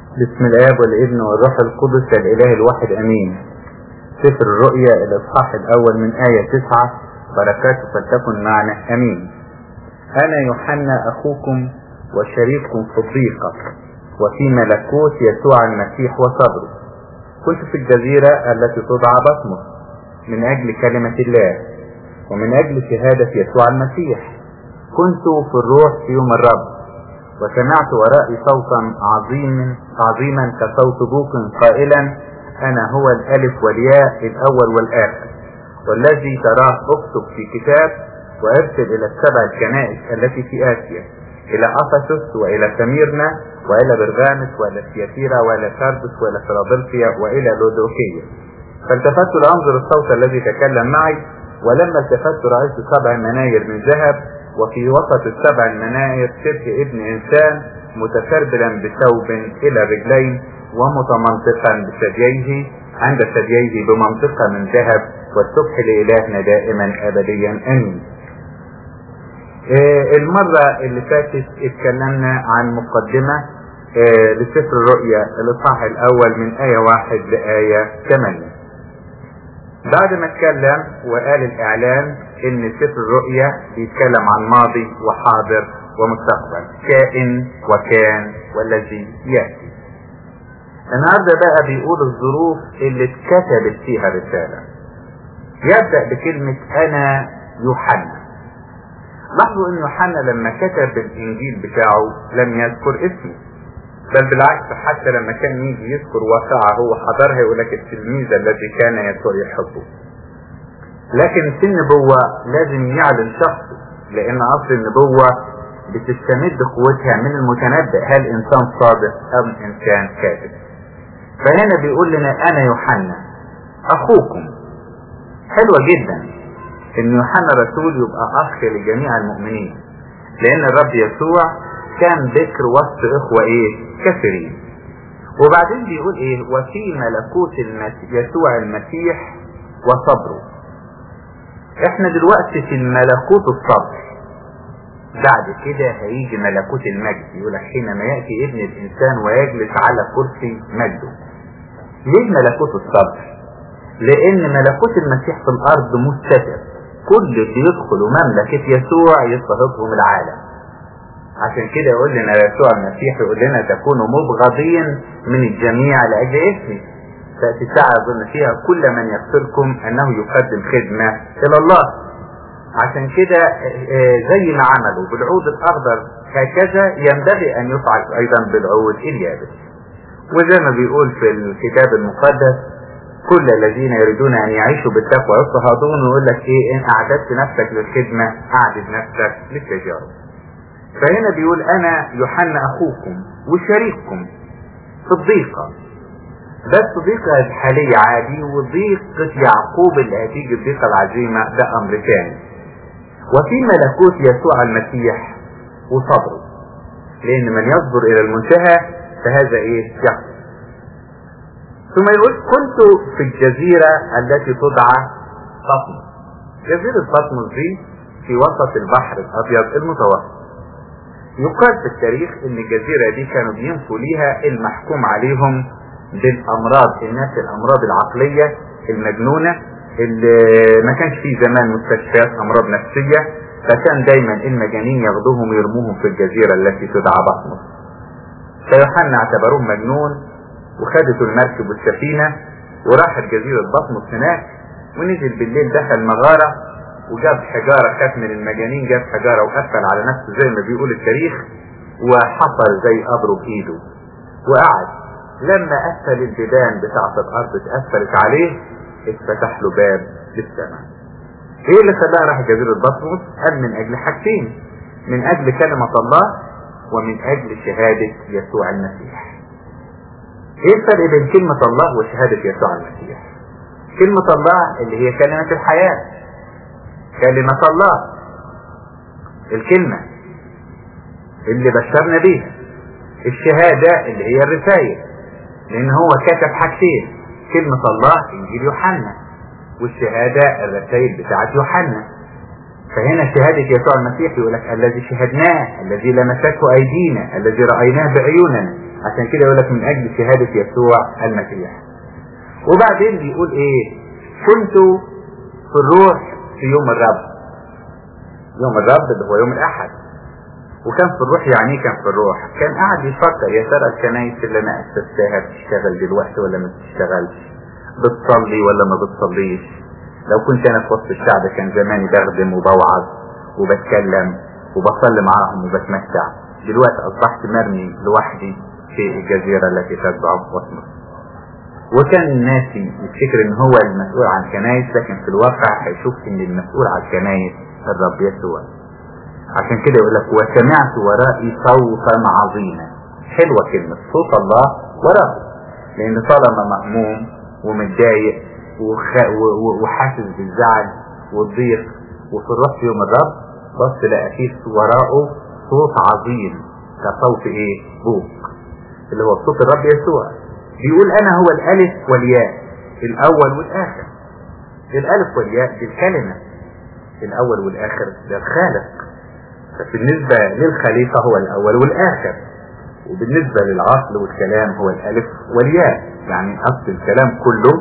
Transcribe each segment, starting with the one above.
بسم الآب والابن والروح القدس الإله الواحد أمين سفر الرؤيا الإصحاح الأول من آية تسعة بركاته فلتكن معنا أمين أنا يوحنا أخوكم وشريككم في الضيقة وفي ملكوت يسوع المسيح وصبره كنت في الجزيرة التي تدعى بطمس من أجل كلمة الله ومن أجل شهادة يسوع المسيح كنت في الروح في يوم الرب وسمعت ورائي صوتا عظيما عظيما كصوت بوق قائلا انا هو الالف والياء الاول والاخر والذي تراه اكتب في كتاب وارسل الى السبع الكنائس التي في اسيا الى افسس والى سميرنا والى برغامس والى سياتيرا والى ساردس والى فيلادلفيا والى لودوكية فالتفت لانظر الصوت الذي تكلم معي ولما التفت رايت سبع مناير من ذهب وفي وسط السبع المناير شبه ابن انسان متسربلا بثوب الى رجلين ومتمنطقا بثدييه عند ثدييه بمنطقه من ذهب والسبح لالهنا دائما ابديا امين. آه المرة اللي فاتت اتكلمنا عن مقدمة آه لسفر الرؤيا الاصحاح الاول من آية واحد لآية ثمانية. بعد ما اتكلم وقال الاعلان ان سفر الرؤيا بيتكلم عن ماضي وحاضر ومستقبل كائن وكان والذي ياتي النهارده بقى بيقول الظروف اللي اتكتبت فيها الرساله يبدا بكلمه انا يوحنا لاحظوا ان يوحنا لما كتب الانجيل بتاعه لم يذكر اسمه بل بالعكس حتى لما كان يجي يذكر واقعة هو حضرها يقول لك التلميذ الذي كان يسوع يحبه لكن في النبوة لازم يعلن شخصه لان اصل النبوة بتستمد قوتها من المتنبئ هل انسان صادق ام انسان كاذب فهنا بيقول لنا انا يوحنا اخوكم حلوة جدا ان يوحنا رسول يبقى اخ لجميع المؤمنين لان الرب يسوع كان ذكر وسط اخوة ايه كثيرين وبعدين بيقول ايه وفي ملكوت المسيح يسوع المسيح وصبره احنا دلوقتي في الملكوت الصبر بعد كده هيجي ملكوت المجد يقول لك حينما ياتي ابن الانسان ويجلس على كرسي مجده ليه ملكوت الصبر لان ملكوت المسيح في الارض مستتر كل اللي يدخلوا مملكة يسوع يضطهدهم العالم عشان كده يقول لنا يسوع المسيح يقول لنا تكونوا مبغضين من الجميع لاجل اسمي تاتي ساعه اظن فيها كل من يقتلكم انه يقدم خدمه الى الله عشان كده زي ما عملوا بالعود الاخضر هكذا ينبغي ان يفعل ايضا بالعود اليابس وزي ما بيقول في الكتاب المقدس كل الذين يريدون ان يعيشوا بالتقوى يضطهدون ويقول لك ايه ان اعددت نفسك للخدمه اعدد نفسك للتجاره فهنا بيقول انا يوحنا اخوكم وشريككم في الضيقة بس ضيقة الحالية عادي وضيقة يعقوب اللي هتيجي الضيقة العظيمة ده امر ثاني وفي ملكوت يسوع المسيح وصبره لان من يصبر الى المنتهى فهذا ايه يحصل ثم يقول كنت في الجزيرة التي تدعى بطمس جزيرة بطمس دي في وسط البحر الابيض المتوسط يقال في التاريخ ان الجزيرة دي كانوا بينفوا ليها المحكوم عليهم بالامراض الناس الامراض العقلية المجنونة اللي ما كانش فيه زمان مستشفيات امراض نفسية فكان دايما المجانين ياخدوهم ويرموهم في الجزيرة التي تدعى بطمس فيوحنا اعتبروه مجنون وخدته المركب والسفينة وراحت جزيرة بطمس هناك ونزل بالليل دخل مغارة وجاب حجارة خاف من المجانين جاب حجارة وقفل على نفسه زي ما بيقول التاريخ وحصل زي قبره بإيده وقعد لما قفل البيبان بتاعة الأرض اتقفلت عليه اتفتح له باب للسماء ايه اللي خلاه راح جزيرة بطرس قال من اجل حاجتين من اجل كلمة الله ومن اجل شهادة يسوع المسيح ايه الفرق بين كلمة الله وشهادة يسوع المسيح كلمة الله اللي هي كلمة الحياة كلمة الله الكلمة اللي بشرنا بيها الشهادة اللي هي الرسائل لان هو كتب حاجتين كلمة الله انجيل يوحنا والشهادة الرسائل بتاعت يوحنا فهنا شهادة يسوع المسيح يقول لك الذي شهدناه الذي لمسته أيدينا الذي رأيناه بعيوننا عشان كده يقول لك من اجل شهادة يسوع المسيح وبعدين بيقول ايه كنت في الروح في يوم الرب يوم الرب اللي هو يوم الاحد وكان في الروح يعني ايه كان في الروح كان قاعد يفكر يا ترى الكنايس اللي انا اسستها بتشتغل دلوقتي ولا ما بتشتغلش بتصلي ولا ما بتصليش لو كنت انا في وسط الشعب كان زماني بخدم وبوعظ وبتكلم وبصلي معاهم وبتمتع دلوقتي اصبحت مرمي لوحدي في الجزيرة التي تتبع وطنه وكان الناس يفتكر ان هو المسؤول عن الكنايس لكن في الواقع هيشوف ان المسؤول عن الكنايس الرب يسوع عشان كده يقول لك وسمعت ورائي صوتا عظيما حلوة كلمة صوت الله ورائي لان طالما مأموم ومتضايق وخ... و... وحاسس بالزعل والضيق وفي الروح في يوم الرب بص لقى فيه وراءه صوت عظيم كصوت ايه بوق اللي هو صوت الرب يسوع بيقول انا هو الالف والياء الاول والاخر الالف والياء دي الكلمة الاول والاخر ده الخالق فبالنسبة للخليفة هو الاول والاخر وبالنسبة للعقل والكلام هو الالف والياء يعني اصل الكلام كله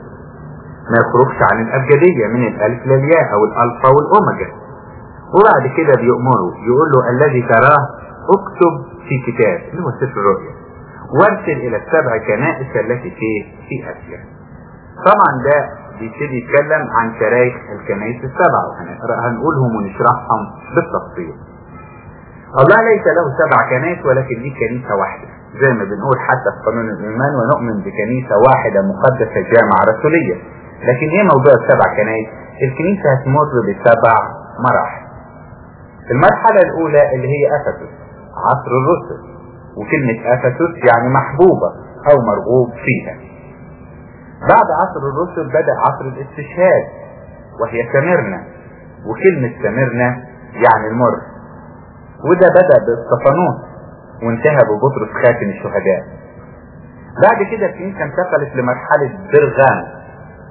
ما يخرجش عن الابجدية من الالف للياء او الالفا والاوميجا وبعد كده بيأمره يقول له الذي تراه اكتب في كتاب اللي هو سفر الرؤيا وارسل الى السبع كنائس التي في في اسيا طبعا ده بيبتدي يتكلم عن شرايح الكنائس السبعة وهنقولهم ونشرحهم بالتفصيل الله ليس له سبع كنائس ولكن دي كنيسة واحدة زي ما بنقول حتى في قانون الإيمان ونؤمن بكنيسة واحدة مقدسة جامعة رسولية لكن ايه موضوع السبع كنائس الكنيسة هتمر بسبع مراحل المرحلة الأولى اللي هي أفسس عصر الرسل وكلمة أفسس يعني محبوبة أو مرغوب فيها بعد عصر الرسل بدأ عصر الاستشهاد وهي سمرنا وكلمة سمرنا يعني المر وده بدأ بالصفانوس وانتهى ببطرس خاتم الشهداء بعد كده الكنيسة انتقلت لمرحلة برغام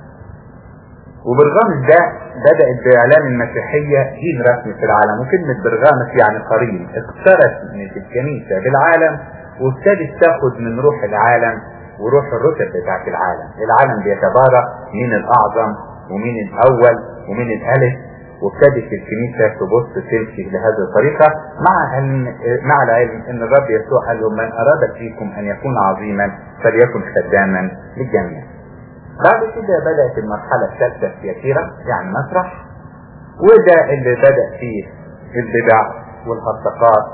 وبرغامس ده بدأت بإعلان المسيحية دين رسمي في العالم وكلمة برغامس يعني قرين اقترنت الكنيسة بالعالم وابتدت تاخد من روح العالم وروح الرسل بتاعت العالم العالم بيتبارى مين الأعظم ومين الأول ومين الألف وابتدت الكنيسة تبص تمشي بهذه الطريقة مع أن مع العلم أن الرب يسوع قال لهم من أراد فيكم أن يكون عظيما فليكن خداما للجميع. بعد كده بدأت المرحلة الثالثة السياسية يعني مسرح وده اللي بدأ فيه البدع والهرطقات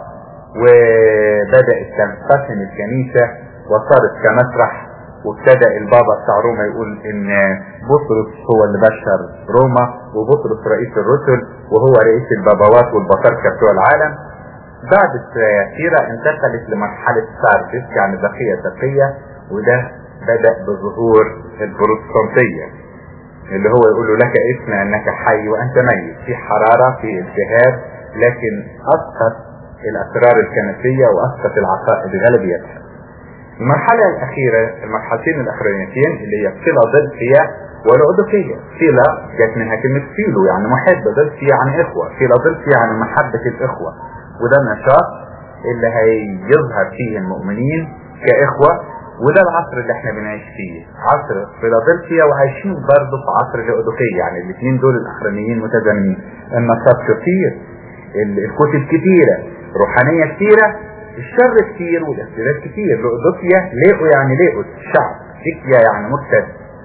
وبدأت تنقسم الكنيسة وصارت كمسرح وابتدى البابا بتاع روما يقول ان بطرس هو اللي بشر روما وبطرس رئيس الرسل وهو رئيس البابوات والبطاركة بتوع العالم بعد السيرة انتقلت لمرحلة ساردس يعني بقية تقية وده بدأ بظهور البروتستانتية اللي هو يقول له لك اسم انك حي وانت ميت في حرارة في اجتهاد لكن اسقط الاسرار الكنسية واسقط العقائد غالبيتها المرحلة الأخيرة المرحلتين الأخرانيتين اللي هي فيلادلفيا والأودوكية فيلا جت منها كلمة فيلو يعني محب دلفيا يعني إخوة فيلادلفيا يعني محبة الإخوة وده النشاط اللي هيظهر فيه المؤمنين كإخوة وده العصر اللي احنا بنعيش فيه عصر فيلادلفيا وعايشين برضه في عصر الأودوكية يعني الاثنين دول الأخرانيين متزامنين النشاط كتير الكتب كتيرة روحانية كتيرة الشر كتير والاختلاف كتير لؤدوكيا لقوا يعني لقوا الشعب إكيا يعني مكتب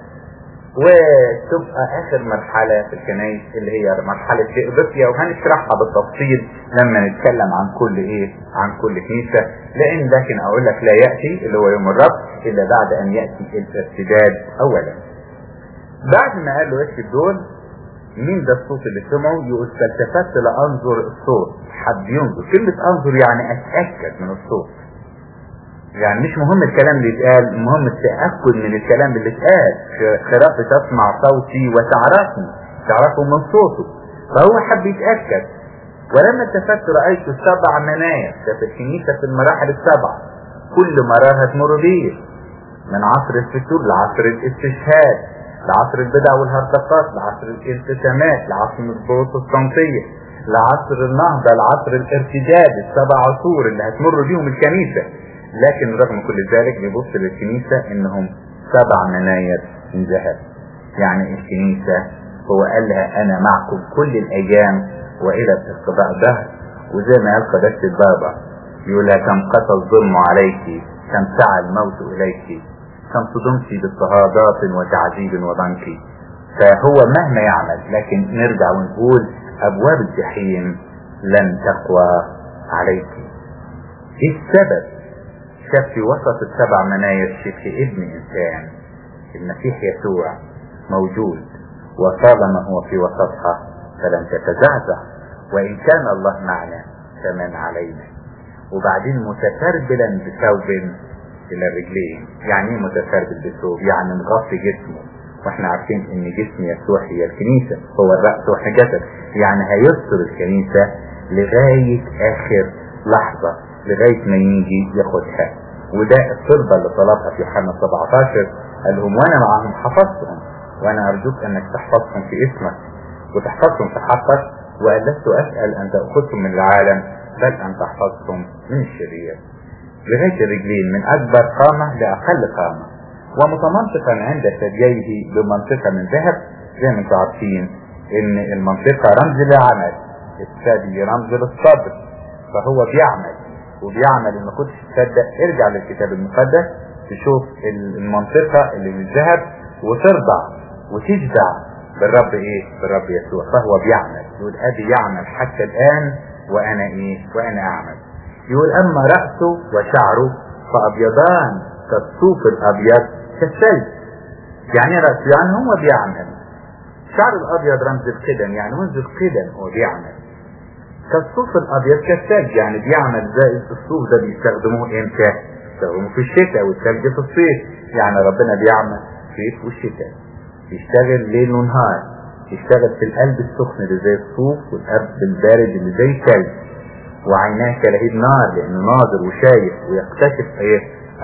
وتبقى اخر مرحلة في الكنايس اللي هي مرحلة لؤدوكيا وهنشرحها بالتفصيل لما نتكلم عن كل ايه عن كل كنيسة لان لكن اقول لك لا يأتي اللي هو يوم الرب الا بعد ان يأتي الارتداد اولا بعد ما قال له اكتب دول مين ده الصوت اللي سمعه يقول فالتفت لانظر الصوت حد ينظر كلمة انظر يعني اتأكد من الصوت يعني مش مهم الكلام اللي اتقال المهم التأكد من الكلام اللي اتقال خراف تسمع صوتي وتعرفني تعرفه من صوته فهو حب يتأكد ولما التفت رأيت سبع منايا ده في الكنيسة في المراحل السبعة كل مراها تمر بيه من عصر الفتور لعصر الاستشهاد لعصر البدع والهرطقات لعصر الالتزامات لعصر البروتستانتية لعصر النهضة لعصر الارتجاد السبع عصور اللي هتمر بيهم الكنيسة لكن رغم كل ذلك بيبص للكنيسة انهم سبع مناير من ذهب يعني الكنيسة هو قال لها انا معكم كل الايام والى انقضاء الدهر وزي ما قال قداسة البابا يقول لها كم قسى الظلم عليك كم سعى الموت اليك كم صدمت باضطهادات وتعذيب وضنك فهو مهما يعمل لكن نرجع ونقول ابواب الجحيم لن تقوى عليك ايه السبب شاف في وسط السبع مناير شبه ابن انسان المسيح يسوع موجود وطالما هو في وسطها فلن تتزعزع وان كان الله معنا فمن علينا وبعدين متسربلا بثوب الى الرجلين يعني ايه متسربل بثوب يعني مغطي جسمه واحنا عارفين ان جسم يسوع هي الكنيسة هو الرأس وحي جسد يعني هيستر الكنيسة لغاية اخر لحظة لغاية ما يجي ياخدها وده الطلبة اللي طلبها في يوحنا 17 قال لهم وانا معهم حفظتهم وانا ارجوك انك تحفظهم في اسمك وتحفظهم في حقك وقال لست اسأل ان تأخذهم من العالم بل ان تحفظهم من الشرير لغاية الرجلين من اكبر قامة لاقل قامة ومتمنطقا عند ثدييه بمنطقة من ذهب زي ما انتم عارفين ان المنطقة رمز للعمل الثدي رمز للصبر فهو بيعمل وبيعمل ان ما كنتش تصدق ارجع للكتاب المقدس تشوف المنطقة اللي من الذهب وترضع وتشبع بالرب ايه بالرب يسوع فهو بيعمل يقول ابي يعمل حتى الان وانا ايه وانا اعمل يقول اما رأسه وشعره فابيضان كالصوف الابيض كالثلج يعني رأسه يعني هو بيعمل شعر الابيض رمز القدم يعني منذ القدم هو بيعمل كالصوف الابيض كالثلج يعني بيعمل زي الصوف ده بيستخدموه امتى بيستخدموه في الشتاء والثلج في الصيف يعني ربنا بيعمل صيف والشتاء يشتغل ليل ونهار يشتغل في القلب السخن اللي زي الصوف والقلب البارد اللي زي الثلج وعيناه كلهيب نار لانه ناظر وشايف ويكتشف ايه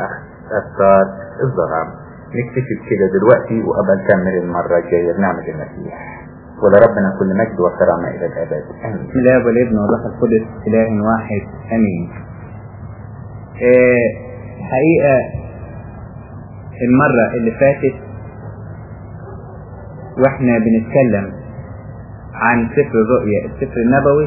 اثار الظلام نكتفي بكده دلوقتي وقبل نكمل المره الجايه بنعمه المسيح ولربنا كل مجد وكرامه الى الابد امين بسم الله والابن والروح القدس اله واحد امين آه، حقيقه المره اللي فاتت واحنا بنتكلم عن سفر الرؤيا السفر النبوي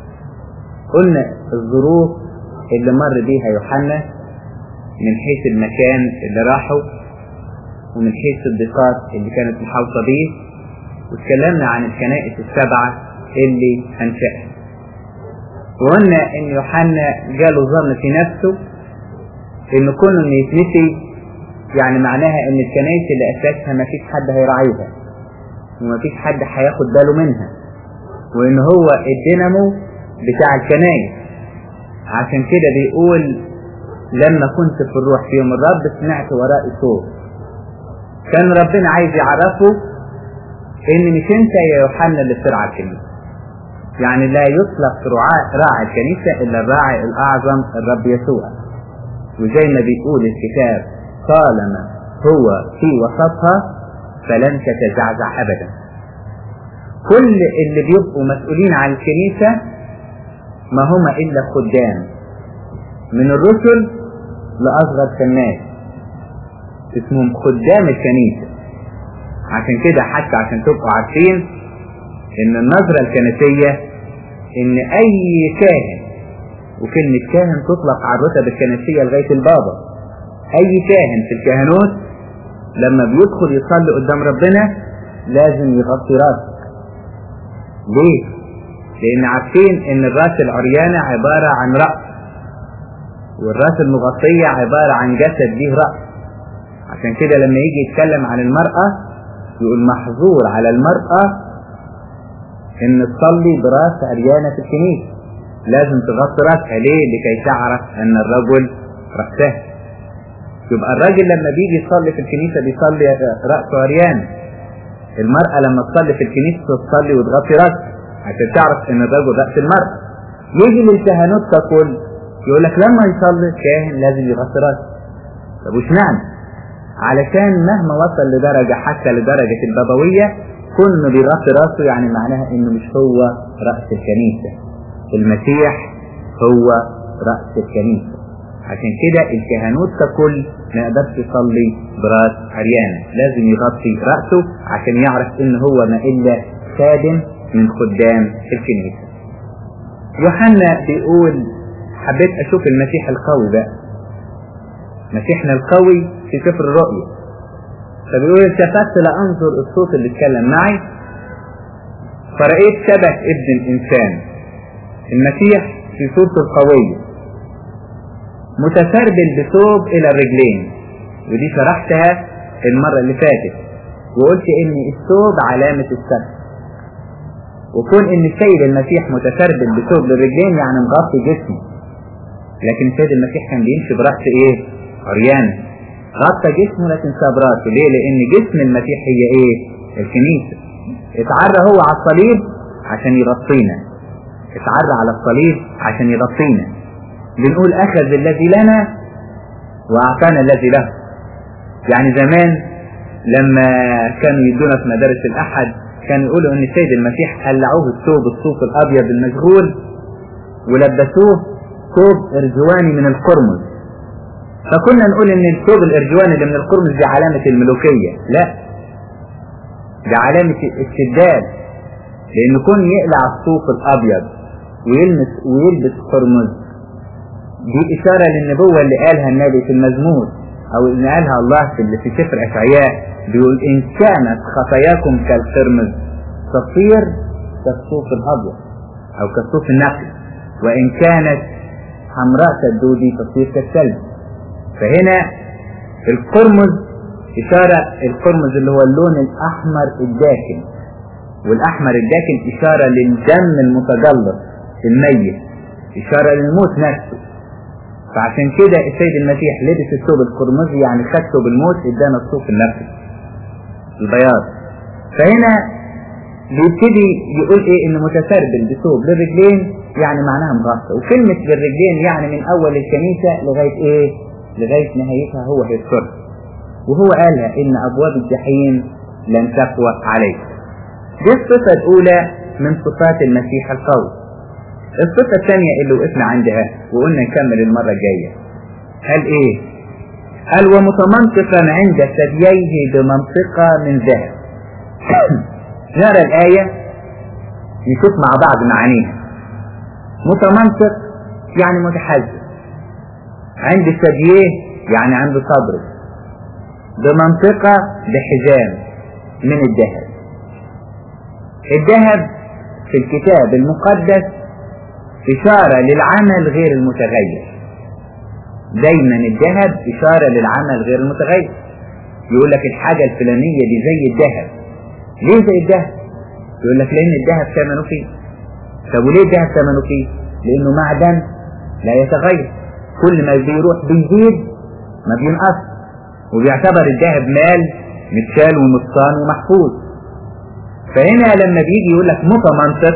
قلنا الظروف اللي مر بيها يوحنا من حيث المكان اللي راحوا ومن حيث الضيقات اللي كانت محاوطة بيه واتكلمنا عن الكنائس السبعة اللي أنشأها وقلنا إن يوحنا جاله ظن في نفسه إن كونه إنه يتنسي يعني معناها إن الكنائس اللي أساسها مفيش حد هيراعيها ومفيش حد هياخد باله منها وإن هو الدينامو بتاع الكنائس عشان كده بيقول لما كنت في الروح في يوم الرب سمعت ورائي صوت كان ربنا عايز يعرفه ان مش انت يا يوحنا اللي بترعى الكنيسه يعني لا يطلق رعاء راعي الكنيسه الا الراعي الاعظم الرب يسوع وزي ما بيقول الكتاب طالما هو في وسطها فلن تتزعزع ابدا كل اللي بيبقوا مسؤولين عن الكنيسه ما هم الا خدام من الرسل لاصغر كالناس اسمهم خدام الكنيسه عشان كده حتى عشان تبقوا عارفين ان النظرة الكنسية ان اي كاهن وكلمة كاهن تطلق على الرتب الكنسية لغاية البابا اي كاهن في الكهنوت لما بيدخل يصلي قدام ربنا لازم يغطي راسه ليه لان عارفين ان الراس العريانة عبارة عن رأس والراس المغطية عبارة عن جسد ليه رأس عشان كده لما يجي يتكلم عن المرأة يقول محظور على المرأة ان تصلي براس عريانة في الكنيسة لازم تغطي راسها ليه لكي تعرف ان الرجل رأسها يبقى الراجل لما بيجي يصلي في الكنيسة بيصلي رأسه عريان المرأة لما تصلي في الكنيسة تصلي وتغطي راسها عشان تعرف ان الرجل رأس المرأة يجي للكهنوت ككل يقول لك لما يصلي الكاهن لازم يغطي راسه طب وش معنى؟ علشان مهما وصل لدرجة حتى لدرجة البابوية كل بيغطي راسه يعني معناها انه مش هو رأس الكنيسة المسيح هو رأس الكنيسة عشان كده الكهنوت ككل ما يقدرش يصلي براس عريانة لازم يغطي رأسه عشان يعرف ان هو ما الا خادم من خدام الكنيسة يوحنا بيقول حبيت اشوف المسيح القوي بقى مسيحنا القوي في سفر الرؤيا فبيقول التفت لانظر الصوت اللي اتكلم معي فرأيت شبه ابن الانسان المسيح في صورته القوية متسربل بثوب الى الرجلين ودي شرحتها المرة اللي فاتت وقلت ان الثوب علامة السبت وكون ان السيد المسيح متسربل بثوب للرجلين يعني مغطي جسمه لكن السيد المسيح كان بيمشي برأس ايه عريان غطى جسمه لكن ساب راسه ليه لان جسم المسيح هي ايه الكنيسة اتعرى هو على الصليب عشان يغطينا اتعرى على الصليب عشان يغطينا بنقول اخذ الذي لنا واعطانا الذي له يعني زمان لما كانوا يدونا في مدارس الاحد كانوا يقولوا ان السيد المسيح قلعوه الثوب الصوف الابيض المشغول ولبسوه ثوب ارجواني من القرمز فكنا نقول ان الثوب الارجواني اللي من القرمز دي علامة الملوكية لا دي علامة الشداد لان كون يقلع الصوف الابيض ويلمس ويلبس قرمز دي اشارة للنبوة اللي قالها النبي في المزمور او اللي قالها الله في في سفر اشعياء بيقول ان كانت خطاياكم كالقرمز تصير كالصوف الابيض او كالصوف النقي وان كانت حمراء كالدودي تصير كالثلج فهنا القرمز اشارة القرمز اللي هو اللون الاحمر الداكن والاحمر الداكن اشارة للدم المتجلط الميت اشارة للموت نفسه فعشان كده السيد المسيح لبس الثوب القرمزي يعني خد ثوب الموت ادانا الصوف النفسي البياض فهنا بيبتدي يقول ايه ان متسربل بثوب للرجلين يعني معناها مغطى وكلمة للرجلين يعني من اول الكنيسة لغاية ايه لغاية نهايتها هو هيذكر وهو قالها ان ابواب الجحيم لن تقوى عليك دي الصفة الاولى من صفات المسيح القوي الصفة الثانية اللي وقفنا عندها وقلنا نكمل المرة الجاية قال ايه قال ومتمنطقا عند ثدييه بمنطقة من ذهب نرى الآية نشوف مع بعض معانيها متمنطق يعني متحزن عند ثدييه يعني عند صدره بمنطقة بحزام من الذهب الذهب في الكتاب المقدس إشارة للعمل غير المتغير دايما الذهب إشارة للعمل غير المتغير يقول لك الحاجة الفلانية دي زي الذهب ليه زي الذهب يقول لك لأن الذهب ثمنه فيه طب وليه الذهب ثمنه فيه لأنه معدن لا يتغير كل ما بيروح بيزيد ما بينقص وبيعتبر الذهب مال متشال ومتصان ومحفوظ فهنا لما بيجي يقول لك متمنطق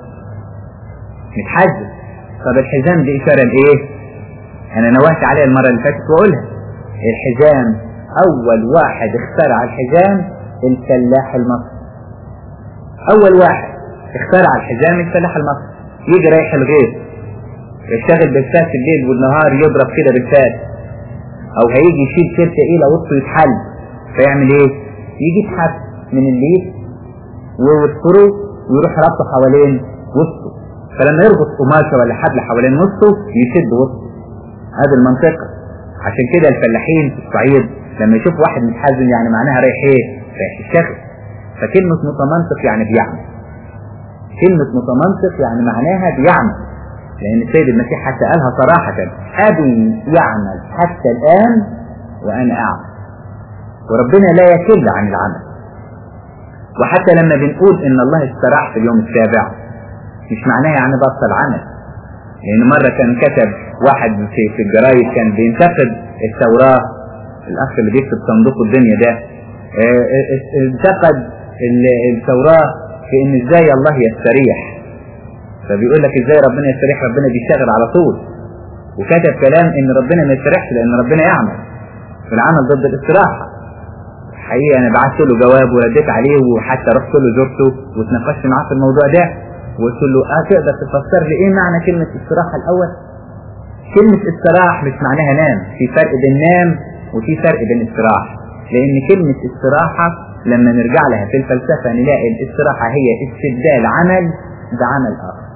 متحزن طب الحزام دي إشارة لإيه؟ أنا نوهت عليها المرة اللي فاتت وأقولها الحزام أول واحد اخترع الحزام الفلاح المصري أول واحد اخترع الحزام الفلاح المصري يجي رايح الغيط يشتغل بالفاس الليل والنهار يضرب كده بالفاس أو هيجي يشيل شيل تقيلة وسطه يتحل فيعمل إيه؟ يجي يسحب من الليل ويوصله ويروح ربطه حوالين وسطه فلما يربط قماشة ولا حبل حوالين نصه يشد وسطه هذه المنطقة عشان كده الفلاحين في الصعيد لما يشوف واحد متحزن يعني معناها رايح ايه رايح الشغل فكلمة متمنطق يعني بيعمل كلمة متمنطق يعني معناها بيعمل لأن السيد المسيح حتى قالها صراحة أبي يعمل حتى الآن وأنا أعمل وربنا لا يكل عن العمل وحتى لما بنقول إن الله استراح في اليوم السابع مش معناها يعني بطل عمل لأن مرة كان كتب واحد في, في الجرايد كان بينتقد التوراة الأخ اللي بيكتب صندوق الدنيا ده انتقد التوراة في إن إزاي الله يستريح فبيقول لك إزاي ربنا يستريح ربنا بيشتغل على طول وكتب كلام إن ربنا ما يستريحش لأن ربنا يعمل في العمل ضد الاستراحة حقيقة أنا بعت له جواب ورديت عليه وحتى رحت له زرته واتناقشت معاه في الموضوع ده وقلت له اه تقدر تفسر لي ايه معنى كلمة استراحة الاول كلمة استراح مش معناها نام في فرق بين نام وفي فرق بين استراح لأن كلمة استراحة لما نرجع لها في الفلسفة نلاقي الاستراحة هي استبدال عمل بعمل آخر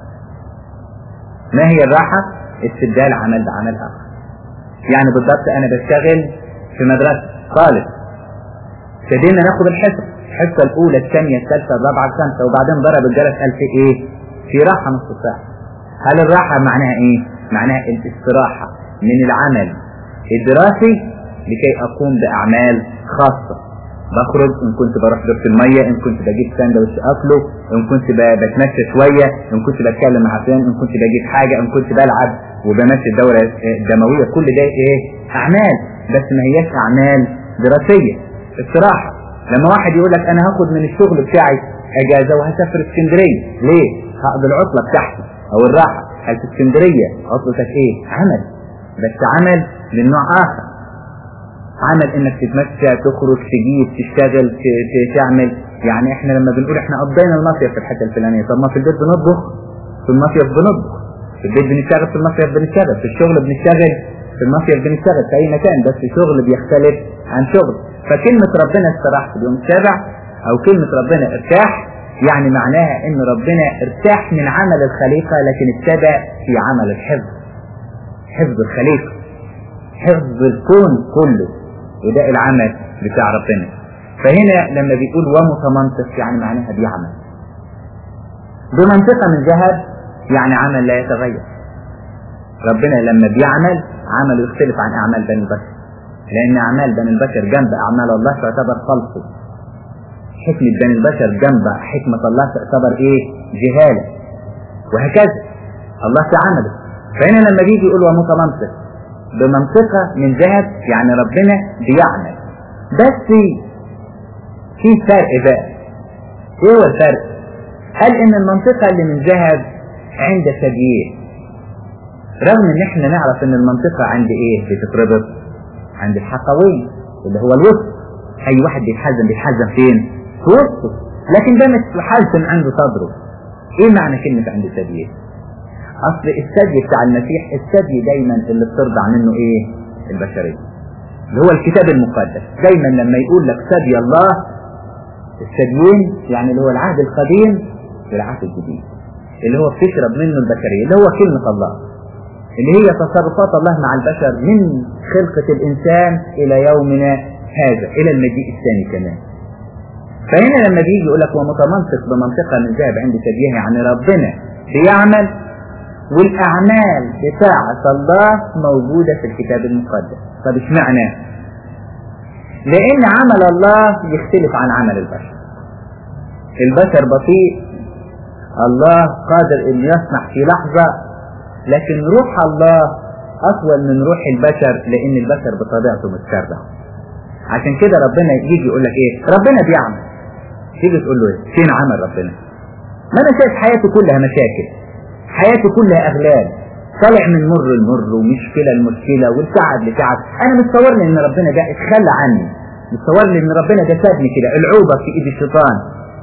ما هي الراحة؟ استبدال عمل بعمل آخر يعني بالضبط أنا بشتغل في مدرسة طالب ابتدينا ناخد الحصة الحصة الأولى الثانية الثالثة الرابعة الخامسة وبعدين ضرب الجرس قال في إيه؟ في راحة نص ساعة هل الراحة معناها إيه؟ معناها الاستراحة من العمل الدراسي لكي أقوم بأعمال خاصة بخرج إن كنت بروح دورة المية إن كنت بجيب ساندوتش أكله إن كنت بتمشى شوية إن كنت بتكلم مع فلان إن كنت بجيب حاجة إن كنت بلعب وبمشي الدورة الدموية كل ده إيه؟ أعمال بس ما هياش أعمال دراسية استراحة لما واحد يقول لك أنا هاخد من الشغل بتاعي أجازة وهسافر اسكندرية ليه؟ هقضي العطلة بتاعتي أو الراحة هل في اسكندرية عطلتك إيه؟ عمل بس عمل من نوع آخر عمل انك تتمشى تخرج تجيب تشتغل تعمل يعني احنا لما بنقول احنا قضينا المصيف في الحته الفلانيه طب ما في البيت بنطبخ في المصيف بنطبخ في البيت بنشتغل في المصيف بنشتغل في الشغل بنشتغل في المصيف بنشتغل في اي مكان بس شغل بيختلف عن شغل فكلمة ربنا استراح في اليوم السابع او كلمة ربنا ارتاح يعني معناها ان ربنا ارتاح من عمل الخليقة لكن ابتدى في عمل الحفظ حفظ الخليقة حفظ الكون كله وده العمل بتاع ربنا فهنا لما بيقول ومتمنطق يعني معناها بيعمل بمنطقة من ذهب يعني عمل لا يتغير ربنا لما بيعمل عمله يختلف عن أعمال بني البشر لأن أعمال بني البشر جنب أعمال الله تعتبر خلصه حكمة بني البشر جنب حكمة الله تعتبر إيه جهالة وهكذا الله تعمله فهنا لما بيجي يقول ومتمنطق بمنطقة من ذهب يعني ربنا بيعمل بس في فرق بقى ايه هو الفرق قال ان المنطقة اللي من ذهب عند تغيير رغم ان احنا نعرف ان المنطقة عند ايه بتتربط عند الحقوين اللي هو الوسط اي واحد بيتحزن بيتحزن فين في وسطه لكن ده مش حازم عند صدره ايه معنى كلمة عند تغيير اصل الثدي بتاع المسيح الثدي دايما اللي بترضع منه ايه البشريه اللي هو الكتاب المقدس دايما لما يقول لك ثدي الله الثديين يعني اللي هو العهد القديم والعهد الجديد اللي هو بتشرب منه البشريه اللي هو كلمه الله اللي هي تصرفات الله مع البشر من خلقة الإنسان إلى يومنا هذا إلى المجيء الثاني كمان فهنا لما بيجي يقول لك ومتمنطق بمنطقة من ذهب عند تبيه يعني ربنا بيعمل والأعمال بتاعة الله موجودة في الكتاب المقدس طب اشمعنى لأن عمل الله يختلف عن عمل البشر البشر بطيء الله قادر أن يصنع في لحظة لكن روح الله أطول من روح البشر لأن البشر بطبيعته متسرع عشان كده ربنا يجي يقول لك إيه ربنا بيعمل تيجي تقول له إيه فين عمل ربنا ما أنا شايف حياتي كلها مشاكل حياته كلها اغلال طالع من مر لمر ومشكلة لمشكلة والتعب لتعب انا متصور لي ان ربنا ده اتخلى عني متصور لي ان ربنا ده سابني كده العوبة في ايد الشيطان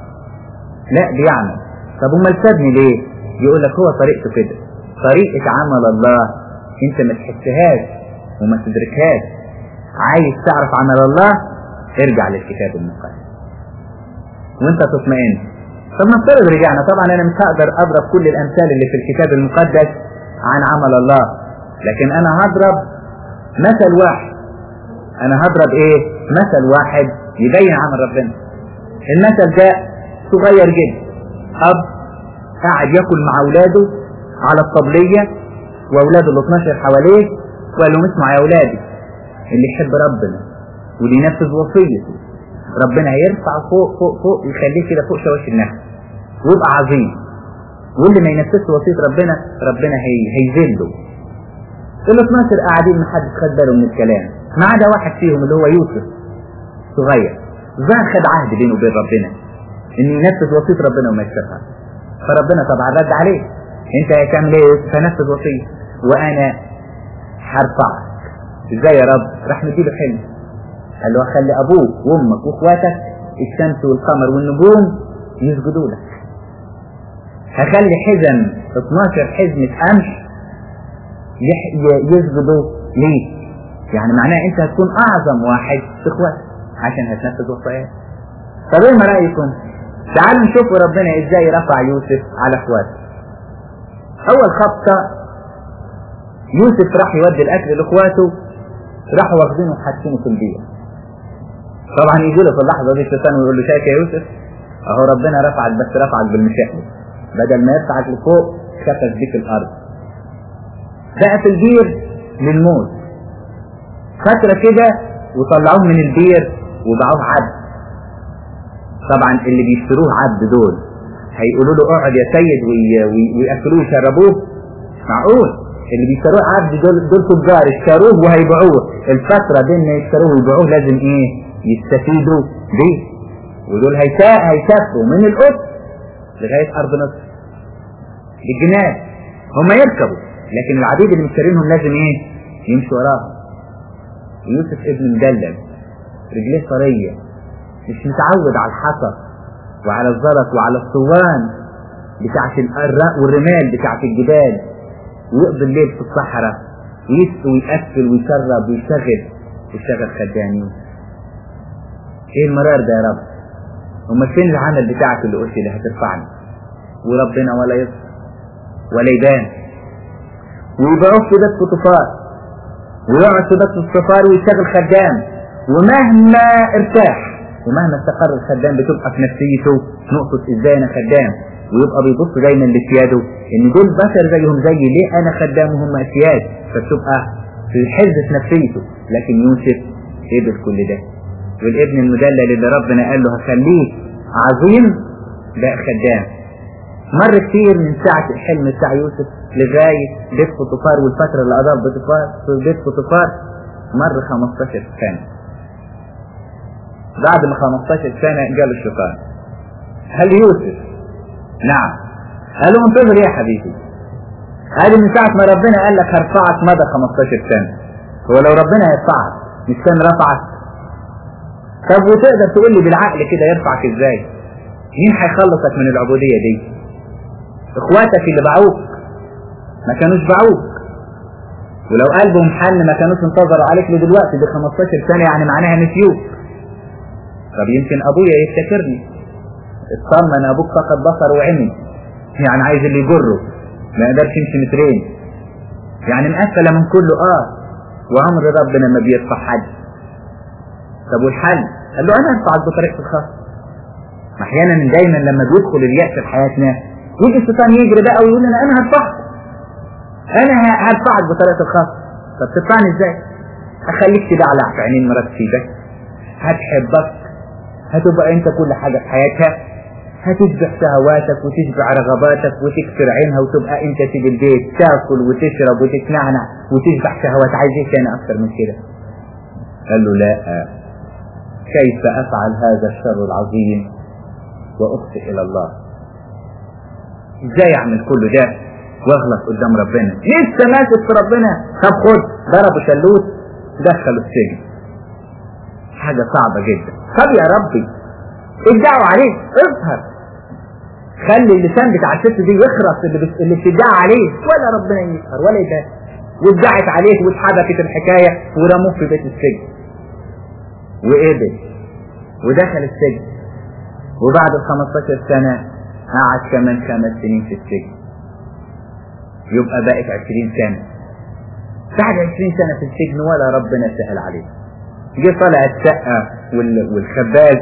لا بيعمل طب امال سابني ليه يقول لك هو طريقته كده طريقة عمل الله انت ما تحسهاش وما تدركهاش عايز تعرف عمل الله ارجع للكتاب المقدس وانت تطمئن طب نفترض رجعنا طبعا انا مش هقدر اضرب كل الامثال اللي في الكتاب المقدس عن عمل الله لكن انا هضرب مثل واحد انا هضرب ايه مثل واحد يبين عمل ربنا المثل ده صغير جدا اب قاعد ياكل مع اولاده على الطبلية واولاده ال 12 حواليه وقال لهم اسمعوا يا اولادي اللي يحب ربنا واللي ينفذ وصيته ربنا هيرفع فوق فوق فوق يخليه كده فوق شواش النخل ويبقى عظيم واللي ما ينفذش وصية ربنا ربنا هي هيذله ال 12 قاعدين محدش خد باله من الكلام ما عدا واحد فيهم اللي هو يوسف صغير ظهر خد عهد بينه وبين ربنا انه ينفذ وصية ربنا وما يكسرها فربنا طبعا رد عليه انت هتعمل ايه فنفذ وصية وانا هرفعك ازاي يا رب راح مديله حلم قال له خلي ابوك وامك واخواتك الشمس والقمر والنجوم يسجدوا لك هخلي حزم 12 حزمة قمح يسجدوا ليه يعني معناه انت هتكون اعظم واحد في اخواتك عشان هتنفذ وصاياه طب ايه ما رايكم تعالوا نشوف ربنا ازاي رفع يوسف على اخواته اول خبطه يوسف راح يودي الاكل لاخواته راحوا واخدينه وحاطينه في البيت طبعا يجي له في اللحظه دي الشيطان ويقول له شايف يا يوسف اهو ربنا رفعك بس رفعك بالمشاهد بدل ما يرفعك لفوق كفت بيك الارض بقى في البير للموت فترة كده وطلعوه من البير وباعوه عبد طبعا اللي بيشتروه عبد دول هيقولوا له اقعد يا سيد ويأكلوه ويشربوه معقول اللي بيشتروه عبد دول دول تجار اشتروه وهيبيعوه الفترة دي ان يشتروه ويبيعوه لازم ايه يستفيدوا بيه ودول هيسافروا من القدس لغاية أرض مصر للجناد هم يركبوا لكن العبيد اللي مشترينهم لازم ايه يمشوا وراهم يوسف ابن مدلل رجليه طرية مش متعود على الحصى وعلى الزلط وعلى الصوان بتاعت الأراء والرمال بتاعت الجبال ويقضي الليل في الصحراء ويسقي ويأكل ويشرب ويشغل ويشغل خدام يوسف ايه المرار ده يا رب امال فين العمل بتاعك اللي قلت اللي هترفعني وربنا ولا يصف ولا يبان ويبقى في بيت فطفار ويقعد في بيت الصفار ويشتغل خدام ومهما ارتاح ومهما استقر الخدام بتبقى في نفسيته نقطة ازاي انا خدام ويبقى بيبص دايما لسياده ان دول بشر زيهم زيي ليه انا خدام وهم اسياد فبتبقى في حزة نفسيته لكن يوسف قبل كل ده والابن المدلل اللي ربنا قال له هخليه عظيم بقى خدام مر كتير من ساعة الحلم بتاع يوسف لغاية بيت فطفار والفترة اللي قضاها بفطفار في بيت فطفار مر 15 سنة بعد ما 15 سنة جاله الشيطان هل يوسف نعم قال له انتظر يا حبيبي قال من ساعة ما ربنا قال لك هرفعك مدى 15 سنة هو لو ربنا يرفعك مش كان رفعك طب وتقدر تقول لي بالعقل كده يرفعك ازاي مين هيخلصك من العبودية دي اخواتك اللي باعوك ما كانوش باعوك ولو قلبهم حن ما كانوش انتظروا عليك لدلوقتي دي 15 سنة يعني معناها نسيوك طب يمكن ابويا يفتكرني اطمن ابوك فقد بصر وعمي يعني عايز اللي يجره ما يقدرش يمشي مترين يعني مقفلة من كله اه وامر ربنا ما بيرفع حد طب والحل قال له انا ارفعك بطريقة الخاص احيانا دايما لما بيدخل اليأس في حياتنا يجي الشيطان يجري بقى ويقول لنا انا هرفعك انا هرفعك بطريقة الخاص طب ترفعني ازاي اخليك تدعلع في عينين مرات سيدك هتحبك هتبقى انت كل حاجة في حياتها هتشبع شهواتك وتشبع رغباتك وتكسر عينها وتبقى انت سيد البيت تاكل وتشرب وتتنعنع وتشبع شهوات عايز ايه تاني اكتر من كده قال له لا كيف افعل هذا الشر العظيم واخطئ الى الله ازاي اعمل كل ده واغلط قدام ربنا لسه ماسك في ربنا طب خد ضربوا شلوت دخلوا السجن حاجة صعبة جدا طب يا ربي ادعوا عليه اظهر خلي اللسان بتاع الست دي يخرس اللي, بس اللي بتدعى عليه ولا ربنا يظهر ولا يبان وادعت عليه واتحبكت الحكاية ورموه في بيت السجن وقبل ودخل السجن وبعد ال 15 سنة قعد كمان خمس سنين في السجن يبقى بقت 20 سنة بعد 20 سنة في السجن ولا ربنا سهل عليه جه طلع السقة والخباز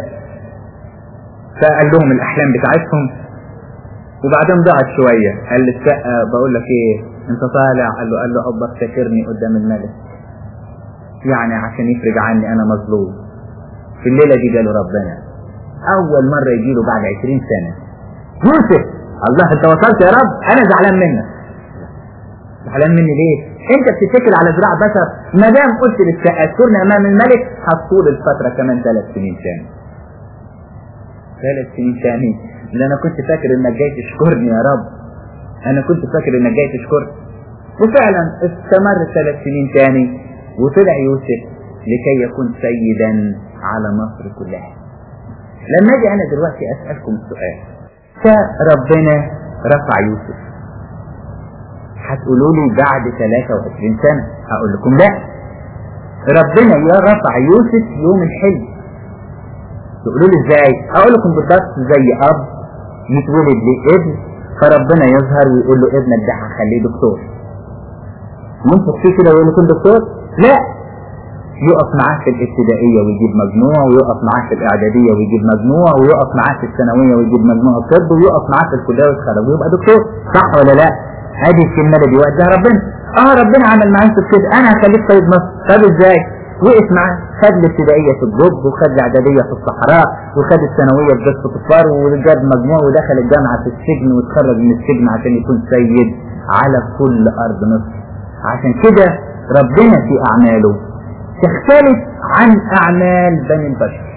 فقال لهم الأحلام بتاعتهم وبعدين ضاعت شوية قال للسقة بقول لك ايه انت طالع قال له قال له ابا افتكرني قدام الملك يعني عشان يفرج عني انا مظلوم في الليلة دي جاله ربنا اول مرة يجيله بعد 20 سنة يوسف الله انت وصلت يا رب انا زعلان منك زعلان مني ليه انت بتتكل على ذراع بشر ما دام قلت للسقة اذكرني امام الملك هتطول الفترة كمان ثلاث سنين تاني ثلاث سنين تاني اللي انا كنت فاكر انك جاي تشكرني يا رب انا كنت فاكر انك جاي تشكرني وفعلا استمر ثلاث سنين تاني وطلع يوسف لكي يكون سيدا على مصر كلها لما اجي انا دلوقتي اسألكم السؤال فربنا رفع يوسف هتقولوا لي بعد 23 سنة هقول لكم لا ربنا يا رفع يوسف يوم الحلم تقولوا لي ازاي اقول لكم بالضبط زي اب يتولد لابن فربنا يظهر ويقول له ابنك ده هخليه دكتور ينفق فيه كده ويقول لكم دكتور لا يقف معاه في الابتدائية ويجيب مجموع ويقف معاه في الإعدادية ويجيب مجموع ويقف معاه في الثانوية ويجيب مجموع طب ويقف معاه في الكلية ويتخرج ويبقى دكتور صح ولا لا؟ هذه الكلمة اللي بيوجهها ربنا اه ربنا عمل معاه في كده انا هخليك طيب مصر طب ازاي؟ وقف معاه خد الابتدائية في الجب وخد الإعدادية في الصحراء وخد الثانوية في جسر كفار وجاب مجموع ودخل الجامعة في السجن واتخرج من السجن عشان يكون سيد على كل أرض مصر عشان كده ربنا في أعماله تختلف عن أعمال بني البشر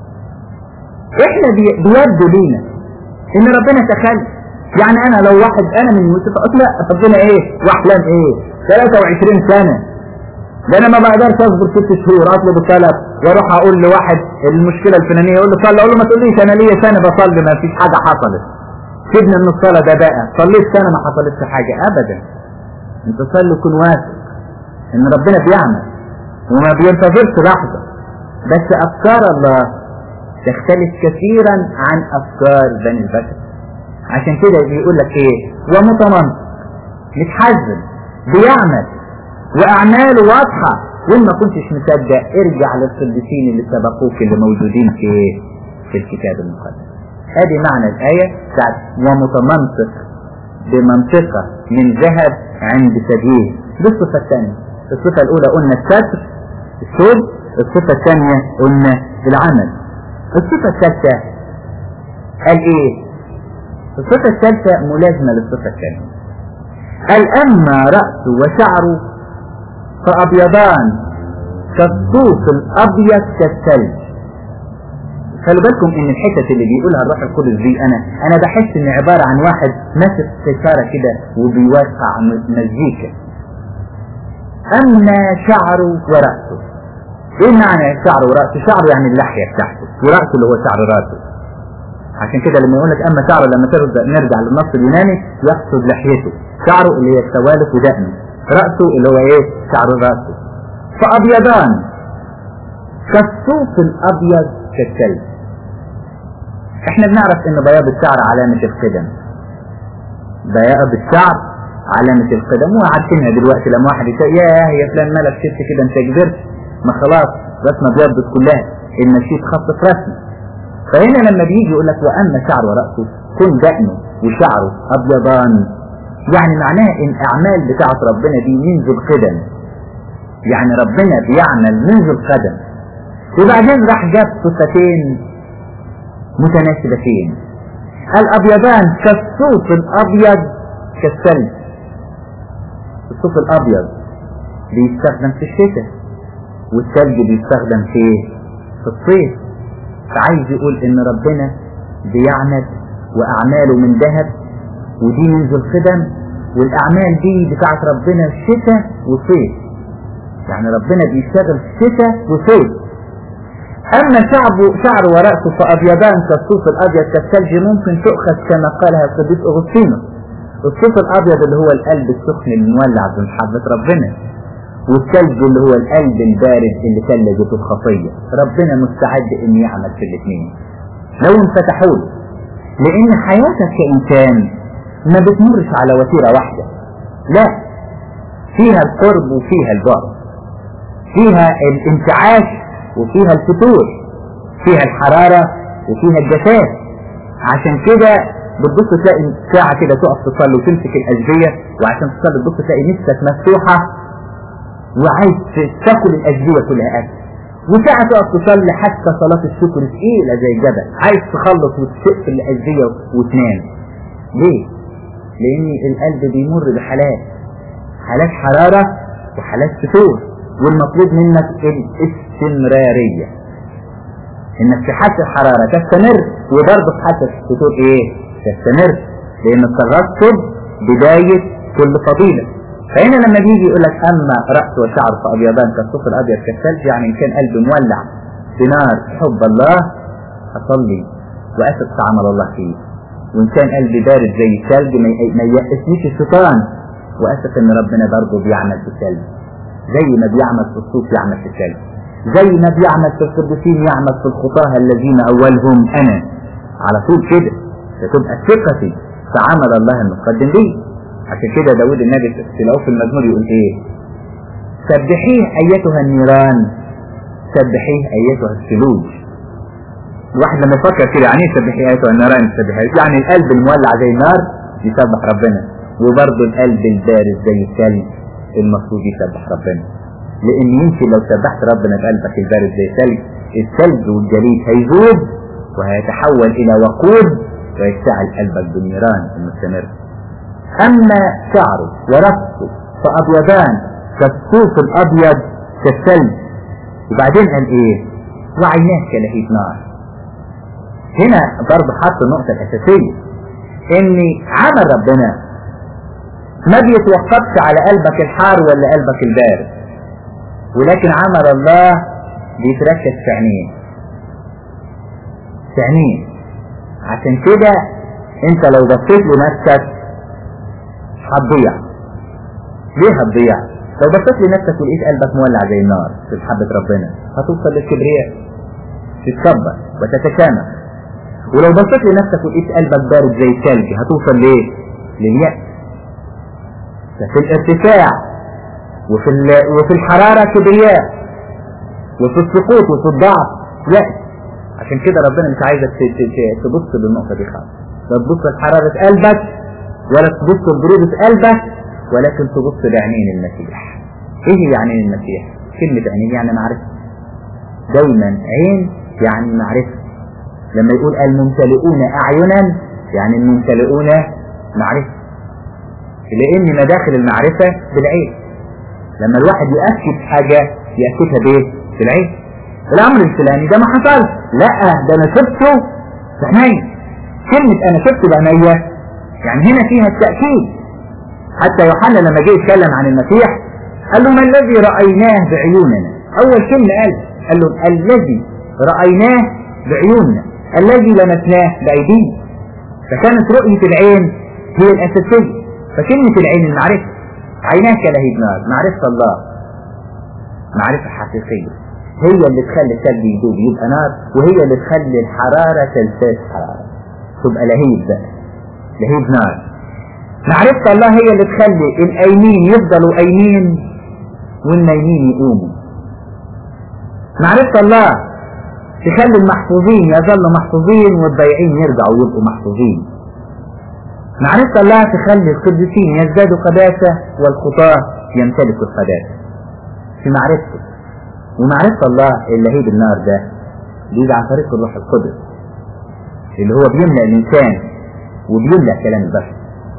احنا بي- بيبدو لينا ان ربنا تخلف يعني انا لو واحد انا من يوسف اقول لا ربنا ايه واحلام ايه 23 سنة ده انا ما بقدرش اصبر ست شهور اطلب الطلب واروح اقول لواحد المشكلة الفلانية يقول له صلي اقول له ما تقوليش انا ليا سنة بصلي ما فيش حاجة حصلت سيبني من الصلاة ده بقى صليت سنة ما حصلتش حاجة ابدا انت صلي وكن واثق ان ربنا بيعمل وما بينتظرش لحظة بس افكار الله تختلف كثيرا عن افكار بني البشر عشان كده بيقول لك ايه ومتمنطق متحزن بيعمل واعماله واضحة وان ما كنتش مصدق ارجع للقديسين اللي سبقوك اللي موجودين في ايه في الكتاب المقدس ادي معنى الايه بتاعت ومتمنطق بمنطقة من ذهب عند سبيل دي الصفة الثانية الصفة الأولى قلنا الستر الثوب الصفة الثانية قلنا العمل الصفة الثالثة قال ايه الصفة الثالثة ملازمة للصفة الثانية قال أما رأسه وشعره فأبيضان كالصوف الأبيض كالثلج خلوا بالكم ان الحتت اللي بيقولها الروح القدس دي انا انا بحس ان عبارة عن واحد ماسك ستارة كده وبيوسع م- مزيكا اما شعره ورأسه ايه معنى شعره ورأسه شعره يعني اللحية بتاعته ورأسه اللي هو شعر رأسه عشان كده لما يقول لك اما شعره لما ترجع نرجع للنص اليوناني يقصد لحيته شعره اللي هي السوالف ودقنه رأسه اللي هو ايه شعر رأسه فأبيضان كالصوف الأبيض كالثلج احنا بنعرف ان بياض الشعر علامة القدم بياض الشعر علامة القدم وعارفينها دلوقتي لما واحد يقول يا يا فلان مالك شفت كده انت كبرت ما خلاص رسمة بيضت كلها المشيت خط في رسمة فهنا لما بيجي يقول لك واما شعر ورأسه كن دقنه وشعره ابيضان يعني معناها ان اعمال بتاعت ربنا دي منذ القدم يعني ربنا بيعمل منذ القدم وبعدين راح جاب صفتين متناسبتين الابيضان كالصوف الابيض كالثلج الصوف الابيض بيستخدم في الشتاء والثلج بيستخدم في في الصيف فعايز يقول ان ربنا بيعمل واعماله من ذهب ودي منذ القدم والاعمال دي بتاعت ربنا شتاء وصيف يعني ربنا بيشتغل شتاء وصيف أما شعب شعر ورأسه فأبيضان كالصوف الأبيض كالثلج ممكن تؤخذ كما قالها القديس أغسطينوس الصوف الأبيض اللي هو القلب السخن المولع بمحبة ربنا والثلج اللي هو القلب البارد اللي ثلجته الخطية ربنا مستعد إن يعمل في الاثنين لو انفتحوا له لأن حياتك كإنسان ما بتمرش على وتيرة واحدة لا فيها القرب وفيها البعد فيها الانتعاش وفيها الفتور فيها الحرارة وفيها الجفاف عشان كده بتبص تلاقي ساعة كده تقف تصلي وتمسك الأجبية وعشان تصلي تبص تلاقي نفسك مفتوحة وعايز تاكل الأجبية كلها أكل وساعة تقف تصلي حتى صلاة الشكر تقيلة زي الجبل عايز تخلص وتقفل الأجبية وتنام ليه؟ لأن القلب بيمر بحالات حالات حرارة وحالات فتور والمطلوب منك الاستمرارية انك في حالة الحرارة تستمر وبرضه في حالة الفتور ايه تستمر لان الترتب بداية كل فضيلة فهنا لما بيجي يقول لك اما رأس وشعر فابيضان كالصوف الابيض كالثلج يعني ان كان قلبي مولع بنار حب الله اصلي واثق في عمل الله فيه وان كان قلبي بارد زي الثلج ما ييأسنيش الشيطان وأسف إن ربنا برضه بيعمل في السلب زي ما بيعمل في الصوف يعمل في السلب زي ما بيعمل في القديسين يعمل في الخطاة الذين أولهم أنا على طول كده فتبقى ثقتي في عمل الله المقدم لي عشان كده داود النبي تلاقوه في المزمور يقول ايه سبحيه ايتها النيران سبحيه ايتها الثلوج الواحد لما يفكر كده يعني ايه سبحيه ايتها النيران سبحيه يعني القلب المولع زي النار يسبح ربنا وبرضه القلب البارد زي الثلج المفروض يسبح ربنا لان يمكن لو سبحت ربنا بقلبك البارد زي الثلج الثلج والجليد هيذوب وهيتحول الى وقود ويشتعل قلبك بالنيران المستمر اما شعره ورقصه فابيضان كالصوف الابيض كالثلج وبعدين قال ايه وعيناه كلهيب نار هنا برضه حط النقطة الأساسية إن عمل ربنا ما بيتوقفش على قلبك الحار ولا قلبك البارد ولكن عمل الله بيتركز في عينيه في عينيه عشان كده انت لو بصيت لنفسك هتضيع ليه هتضيع لو بصيت لنفسك ولقيت قلبك مولع زي النار في محبة ربنا هتوصل للكبرياء تتكبر وتتشامخ ولو بصيت لنفسك ولقيت قلبك بارد زي الثلج هتوصل ليه لليأس ففي الارتفاع وفي وفي الحرارة كبرياء وفي السقوط وفي الضعف يأس عشان كده ربنا مش عايزك تبص للنقطة دي خالص لا تبص لحرارة قلبك ولا تبص لبرودة قلبك ولكن تبص لعينين المسيح ايه هي عينين المسيح كلمة عينين يعني معرفة دايما عين يعني معرفة لما يقول الممتلئون اعينا يعني الممتلئون معرفة لان مداخل المعرفة بالعين لما الواحد يأكد حاجة يأكدها بايه بالعين الامر الفلاني ده ما حصلش لا ده انا شفته بعيني كلمة انا شفته بعينيا يعني هنا فيها التأكيد حتى يوحنا لما جه يتكلم عن المسيح قال له ما الذي رأيناه بعيوننا اول كلمة قال قال له الذي رأيناه بعيوننا الذي لمسناه بأيدينا فكانت رؤية العين هي الأساسية فكلمة العين المعرفة عيناه كلهيب نار معرفة الله معرفة حقيقية هي اللي تخلي الثلج يدوب يبقى نار وهي اللي تخلي الحرارة تلتاس حرارة تبقى لهيب بقى لهيب نار معرفة الله هي اللي تخلي الأيمين يفضلوا أيمين والنايمين يقوموا معرفة الله تخلي المحفوظين يظلوا محفوظين والضيعين يرجعوا يبقوا محفوظين معرفة الله تخلي القديسين يزدادوا قداسة والخطاة يمتلكوا القداسة في معرفته ومعرفة الله اللي هي بالنار ده بيجي عن طريق الروح القدس اللي هو بيملأ الإنسان وبيملأ كلام البشر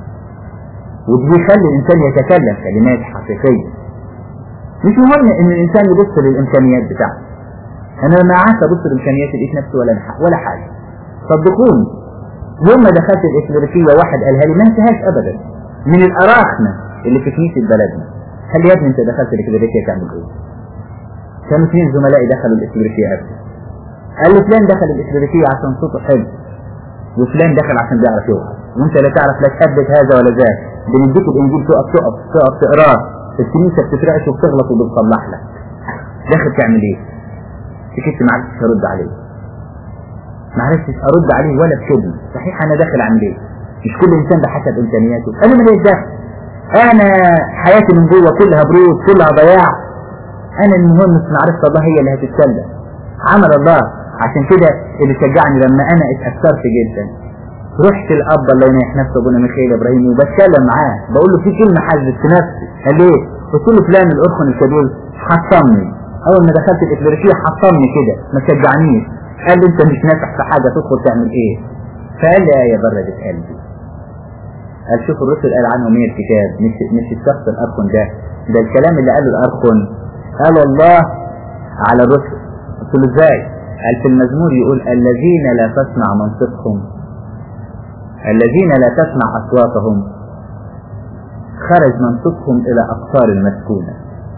وبيخلي الإنسان يتكلم كلمات حقيقية مش مهم إن الإنسان يبص للإمكانيات بتاعته أنا لما قعدت أبص للإمكانيات لقيت نفسي ولا ولا حاجة صدقوني يوم ما دخلت الإكليريكية واحد قالها لي ما انتهاش أبدا من الأراخنة اللي في كنيسة بلدنا قال لي يا ابني أنت دخلت الإكليريكية تعمل إيه؟ كانوا اثنين زملائي دخلوا الإكليريكية قبل قال لي فلان دخل الإكليريكية عشان صوته حلو وفلان دخل عشان بيعرف يوعظ وانت لا تعرف لا تثبت هذا ولا ذاك بنديك الانجيل تقف تقف تقف تقراه الكنيسه بتترعش وبتغلط وبتصلح لك داخل تعمل ايه؟ سكت ما عرفتش ارد عليه ما عرفتش ارد عليه ولا بكلمه صحيح انا داخل اعمل ايه؟ مش كل انسان بحسب امكانياته انا من ايه داخل انا حياتي من جوه كلها برود كلها ضياع انا المهم في معرفه الله هي اللي هتتسلى عمل الله عشان كده اللي شجعني لما انا اتأثرت جدا رحت الاب الله ينيح نفسه ابونا ميخائيل ابراهيم وبتكلم معاه بقول له في كلمه حزت في نفسي قال لي ايه؟ قلت له فلان الارخن الكبير حطمني اول ما دخلت الافلوريكيه حطمني كده ما شجعنيش قال لي انت مش نافع في حاجه تدخل تعمل ايه؟ فقال لي ايه بردت قلبي قال شوف الرسل قال عنهم ايه الكتاب مش مش الشخص الارخن ده ده الكلام اللي قاله الارخن قال الله على الرسل قلت له ازاي؟ قال في المزمور يقول الذين لا تسمع منطقهم الذين لا تسمع أصواتهم خرج منطقهم إلى أقطار المسكونة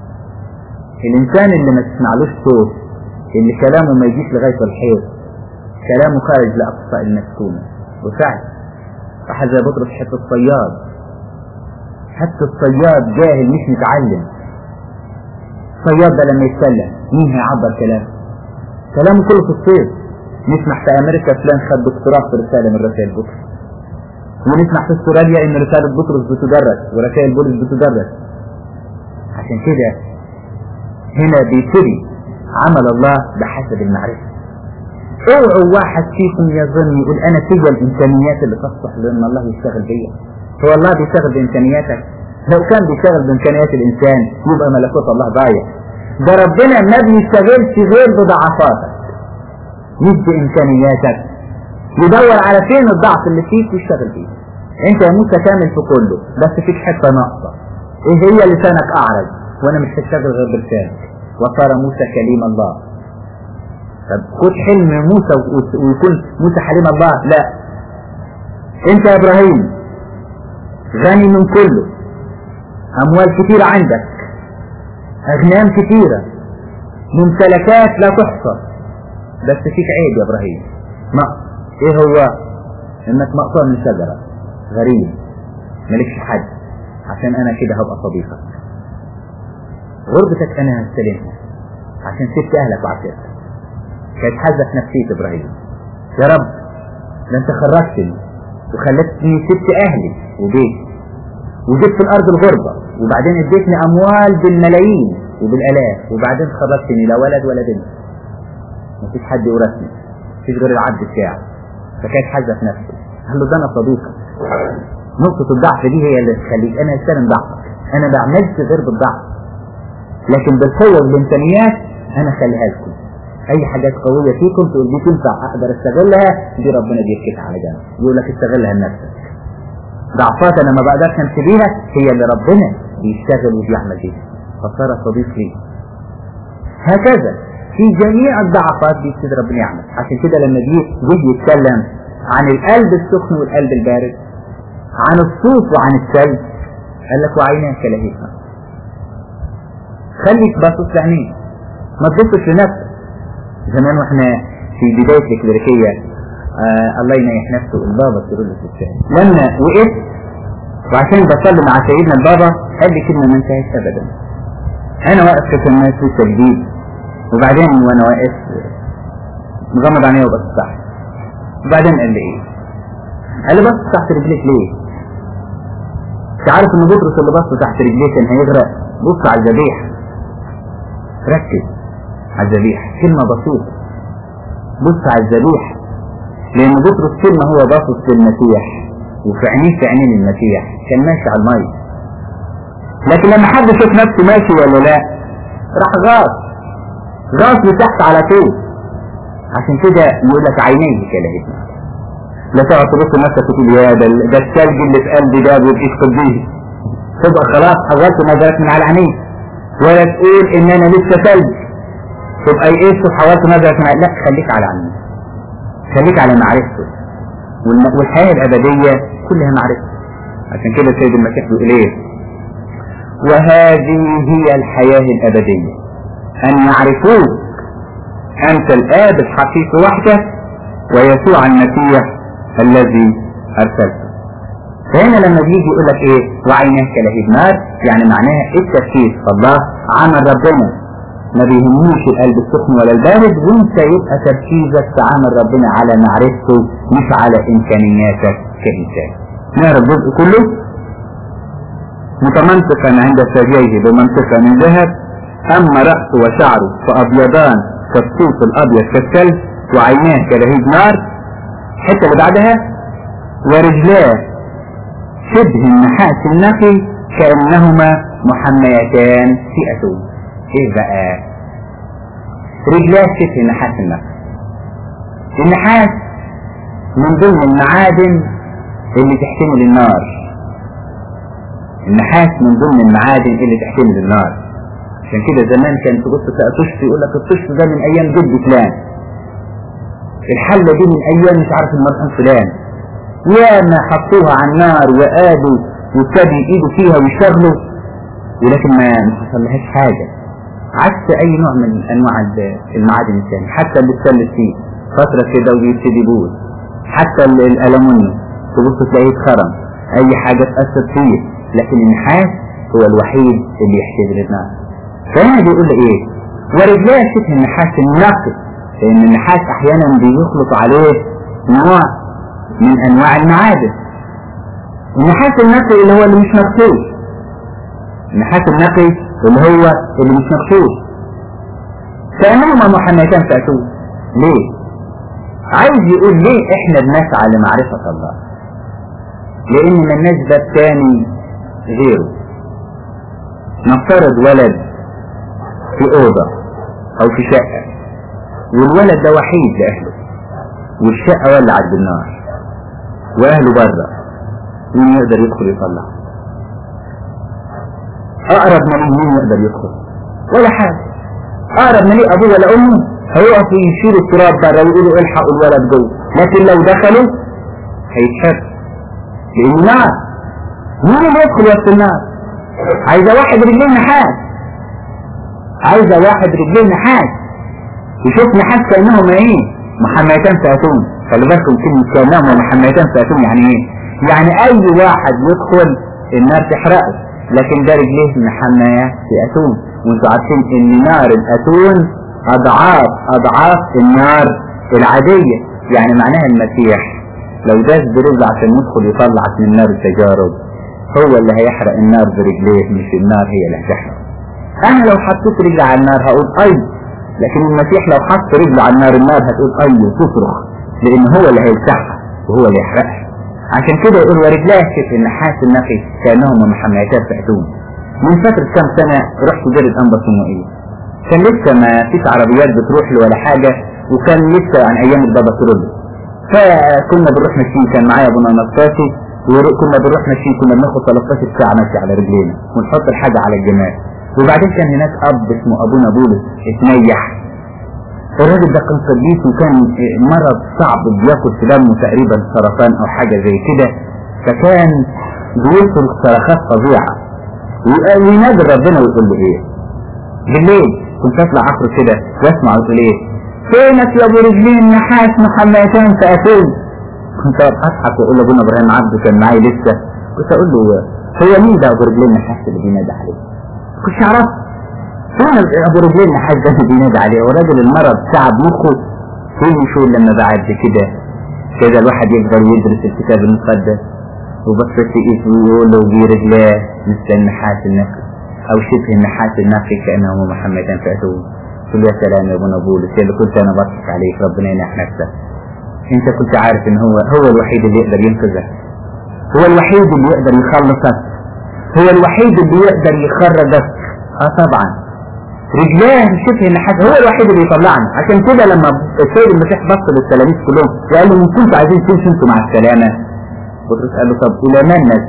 الإنسان اللي ما تسمعلوش صوت اللي كلامه ما يجيش لغاية الحيط كلامه خارج لأقصى المسكونة وفعلا راح زي بطرس حتة الصياد حتى الصياد جاهل مش متعلم الصياد ده لما يتكلم مين هيعبر كلامه كلامه كله في الصيد نسمع في امريكا فلان خد دكتوراه في رساله من رسائل بطرس ونسمع في استراليا ان رساله بطرس بتدرس ورسائل بولس بتدرس عشان كده هنا بيبتدي عمل الله بحسب المعرفه اوعوا واحد فيكم يظن يقول انا فيا الامكانيات اللي تصلح لان الله يشتغل بيا هو الله بيشتغل بامكانياتك لو كان بيشتغل بامكانيات الانسان يبقى ملكوت الله ضايع ده ربنا ما بيشتغلش غير بضعفاتك مش بامكانياتك يدور على فين الضعف اللي فيك ويشتغل بيه انت يا موسى كامل في كله بس فيك حته ناقصه ايه هي لسانك اعرج وانا مش هشتغل غير بلسانك وصار موسى كليم الله طب خد حلم موسى ويكون موسى حليم الله لا انت يا ابراهيم غني من كله اموال كتيرة عندك اغنام كتيرة ممتلكات لا تحصى بس فيك عيب يا ابراهيم نقص ايه هو انك مقطوع من شجرة غريب مالكش حد عشان انا كده هبقى صديقك غربتك انا هستلمها عشان سبت اهلك وعشيرتك كانت حزة في نفسية ابراهيم يا رب ده انت خرجتني وخلتني سبت اهلي وبيتي وجبت في الارض الغربة وبعدين اديتني اموال بالملايين وبالالاف وبعدين خرجتني لا ولد ولا بنت مفيش حد يورثني مفيش غير العبد بتاعي فكانت حزة في نفسه قال له ده انا صديقك نقطة الضعف دي هي اللي تخليك انا استلم ضعفك انا ما بعملش غير بالضعف لكن بالقوة والامكانيات انا خليها لكم اي حاجات قوية فيكم تقول دي تنفع اقدر استغلها دي ربنا بيركزها على جنب يقول لك استغلها لنفسك ضعفات انا ما بقدرش امشي بيها هي اللي ربنا بيشتغل وبيعمل بيها فصار صديق لي هكذا في جميع الضعفات بيبتدي ربنا يعمل عشان كده لما جه جه يتكلم عن القلب السخن والقلب البارد عن الصوت وعن الثلج قال لك وعيناك لهيبها خليك باصص لعينيك ما تبصش لنفسك زمان واحنا في بداية الكليريكية آه الله ينيح نفسه البابا سيرولوس الثاني لما وقفت وعشان بصلي مع سيدنا البابا قال لي كلمة ما انتهت ابدا انا واقف في الناس في التجديد وبعدين وانا واقف مغمض عينيه وبص تحت وبعدين قال لي ايه قال لي بص تحت رجليك ليه انت عارف ان بطرس اللي بص تحت رجليه كان هيغرق بص على الذبيح ركز على الذبيح كلمة بسيطة بص على الذبيح لأن بطرس كلمة هو باصص للمسيح وفي عينيه في عينين المسيح كان ماشي على المية لكن لما حد شاف نفسه ماشي ولا لا راح غاص غاص لتحت على طول عشان كده يقول لك عينيه كلهتنا لا تقعد تبص لنفسك وتقول يا ده ده الثلج اللي في قلبي ده بيبقيش قديه تبقى خلاص حولت نظرك من على عينيك ولا تقول ان انا لسه ثلج تبقى ايه حولت نظرك من لا خليك على عينيك خليك على معرفته والحياة الأبدية كلها معرفة عشان كده سيد المسيح بيقول ايه وهذه هي الحياة الأبدية أن يعرفوك أنت الآب الحقيقي وحده ويسوع المسيح الذي أرسلته فهنا لما بيجي يقول لك ايه وعيناه كلهيب نار يعني معناها التركيز الله عمل ربنا ما بيهموش القلب السخن ولا البارد وانت يبقى تركيزك في عمل ربنا على معرفته مش على امكانياتك كإنسان نقرا الجزء كله متمنطقا عند ثدييه بمنطقة من ذهب أما رأسه وشعره فأبيضان كالصوف الأبيض كالثلج وعيناه كلهيب نار الحتة اللي بعدها ورجلاه شبه النحاس النقي كأنهما محميتان في أسود ايه بقى رجلاه شبه النحاس النقي النحاس من ضمن المعادن اللي تحتمل النار النحاس من ضمن المعادن اللي تحتمل النار عشان كده زمان كان تبص تلاقي طشت يقول لك الطشت ده من ايام جد فلان الحلة دي من ايام مش عارف المرحوم فلان ياما حطوها على النار وقادوا وابتدوا ايده فيها ويشتغلوا ولكن ما ما حصلهاش حاجة عكس اي نوع من انواع المعادن الثانية حتى اللي اتسلت فيه فترة كده ويبتدي يبوظ حتى الالومنيوم تبص تلاقيه اتخرم اي حاجة تأثر فيه لكن النحاس هو الوحيد اللي يحتاج النار فهنا بيقول له ايه ورجلاه شبه النحاس النقي لان النحاس احيانا بيخلط عليه نوع من انواع المعادن النحاس النقي اللي هو اللي مش مغسول النحاس النقي اللي هو اللي مش مغسول كأنهما محنتان فأتوه ليه عايز يقول ليه احنا بنسعى لمعرفة الله لان ملناش باب تاني غيره نفترض ولد في اوضة او في شقة والولد ده وحيد لاهله والشقة ولعت بالنار واهله بره مين يقدر يدخل يطلع اقرب من مين يقدر يدخل ولا حاجة اقرب من ابوه ولا امه هيقفوا يشيلوا التراب بره ويقولوا الحقوا الولد جوه لكن لو دخلوا هيتحرق لانه نار مين اللي يدخل وسط النار عايزه واحد رجلين نحاس عايزه واحد رجلين نحاس يشوف نحاس كانهم ايه محميتان فاتون خلي بالكم كلمه كانهم محميتان فاتون يعني ايه يعني اي واحد يدخل النار تحرقه لكن ده رجليه محمية في اتون وانتوا عارفين ان نار الاتون اضعاف اضعاف النار العادية يعني معناها المسيح لو داس برجل عشان يدخل يطلعك من نار التجارب هو اللي هيحرق النار برجليه مش النار هي اللي هتحرق انا لو حطيت رجلي على النار هقول اي لكن المسيح لو حط رجله على النار النار هتقول اي وتصرخ لان هو اللي هيلسعها وهو اللي يحرقها عشان كده يقول ورجلاه شبه النحاس النقي كانهم محميتات فاتون من فترة كام سنة رحت دير الانبا الصنوئية كان لسه ما فيش عربيات بتروح له ولا حاجة وكان لسه عن ايام البابا كيرلس فكنا بنروح ماشيين كان معايا ابونا نصاسي وكنا بنروح ماشيين كنا بناخد 13 ساعة ماشي على رجلينا ونحط الحاجة على الجمال وبعدين كان هناك اب اسمه ابونا بولس اتنيح الراجل ده كان صديق وكان مرض صعب بياكل في دمه تقريبا سرطان او حاجة زي كده فكان بيصرخ صرخات فظيعة وينادي ربنا ويقول له ايه بالليل كنت اطلع عصر كده واسمع يقول ايه فينك يا ابو رجلين نحاس محميتان فاتون كنت اضحك واقول لابونا ابراهيم عبده كان معايا لسه كنت اقول له هو مين ده ابو رجلين نحاس اللي بينادي عليه كنتش اعرف فين ابو رجلين نحاس ده اللي بينادي عليه وراجل المرض تعب مخه فين شو لما بعد كده كده الواحد يقدر يدرس الكتاب المقدس وبص في اسمه ويقول له برجلاه مثل النحاس النقي او شبه النحاس النقي كانه محمدا فاتوه قل يا سلام يا ابونا بولس اللي كنت انا بضحك عليك ربنا ينح نفسك انت كنت عارف ان هو هو الوحيد اللي يقدر ينقذك هو الوحيد اللي يقدر يخلصك هو الوحيد اللي يقدر يخرجك اه طبعا رجلاه شبه النحاس هو الوحيد اللي يطلعني عشان كده لما السيد المسيح بص للتلاميذ كلهم وقال لهم ان كنتوا عايزين تمشوا انتوا مع السلامه بطرس قال له طب الى من نذهب؟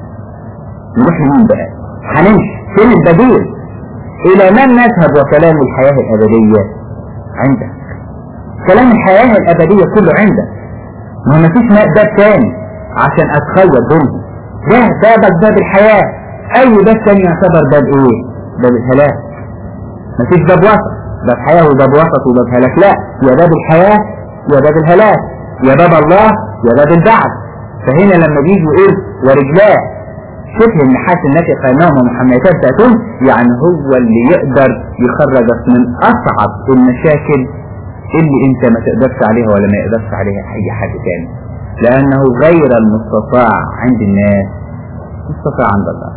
نروح لمين بقى؟ هنمشي فين البديل؟ الى من نذهب وكلام الحياه الابديه عندك كلام الحياه الابديه كله عندك ما مفيش باب تاني عشان اتخيل بينهم ده بابك باب الحياه اي باب تاني يعتبر باب ايه؟ باب الهلاك مفيش باب وسط باب حياه وباب وسط وباب هلاك لا يا باب الحياه يا باب الهلاك يا باب الله يا باب البعث فهنا لما بيجي يقول ورجلاه شبه النحاس الناتئ كانهما محميتان تاتون يعني هو اللي يقدر يخرجك من اصعب المشاكل اللي انت ما تقدرش عليها ولا ما يقدرش عليها اي حد تاني لانه غير المستطاع عند الناس مستطاع عند الله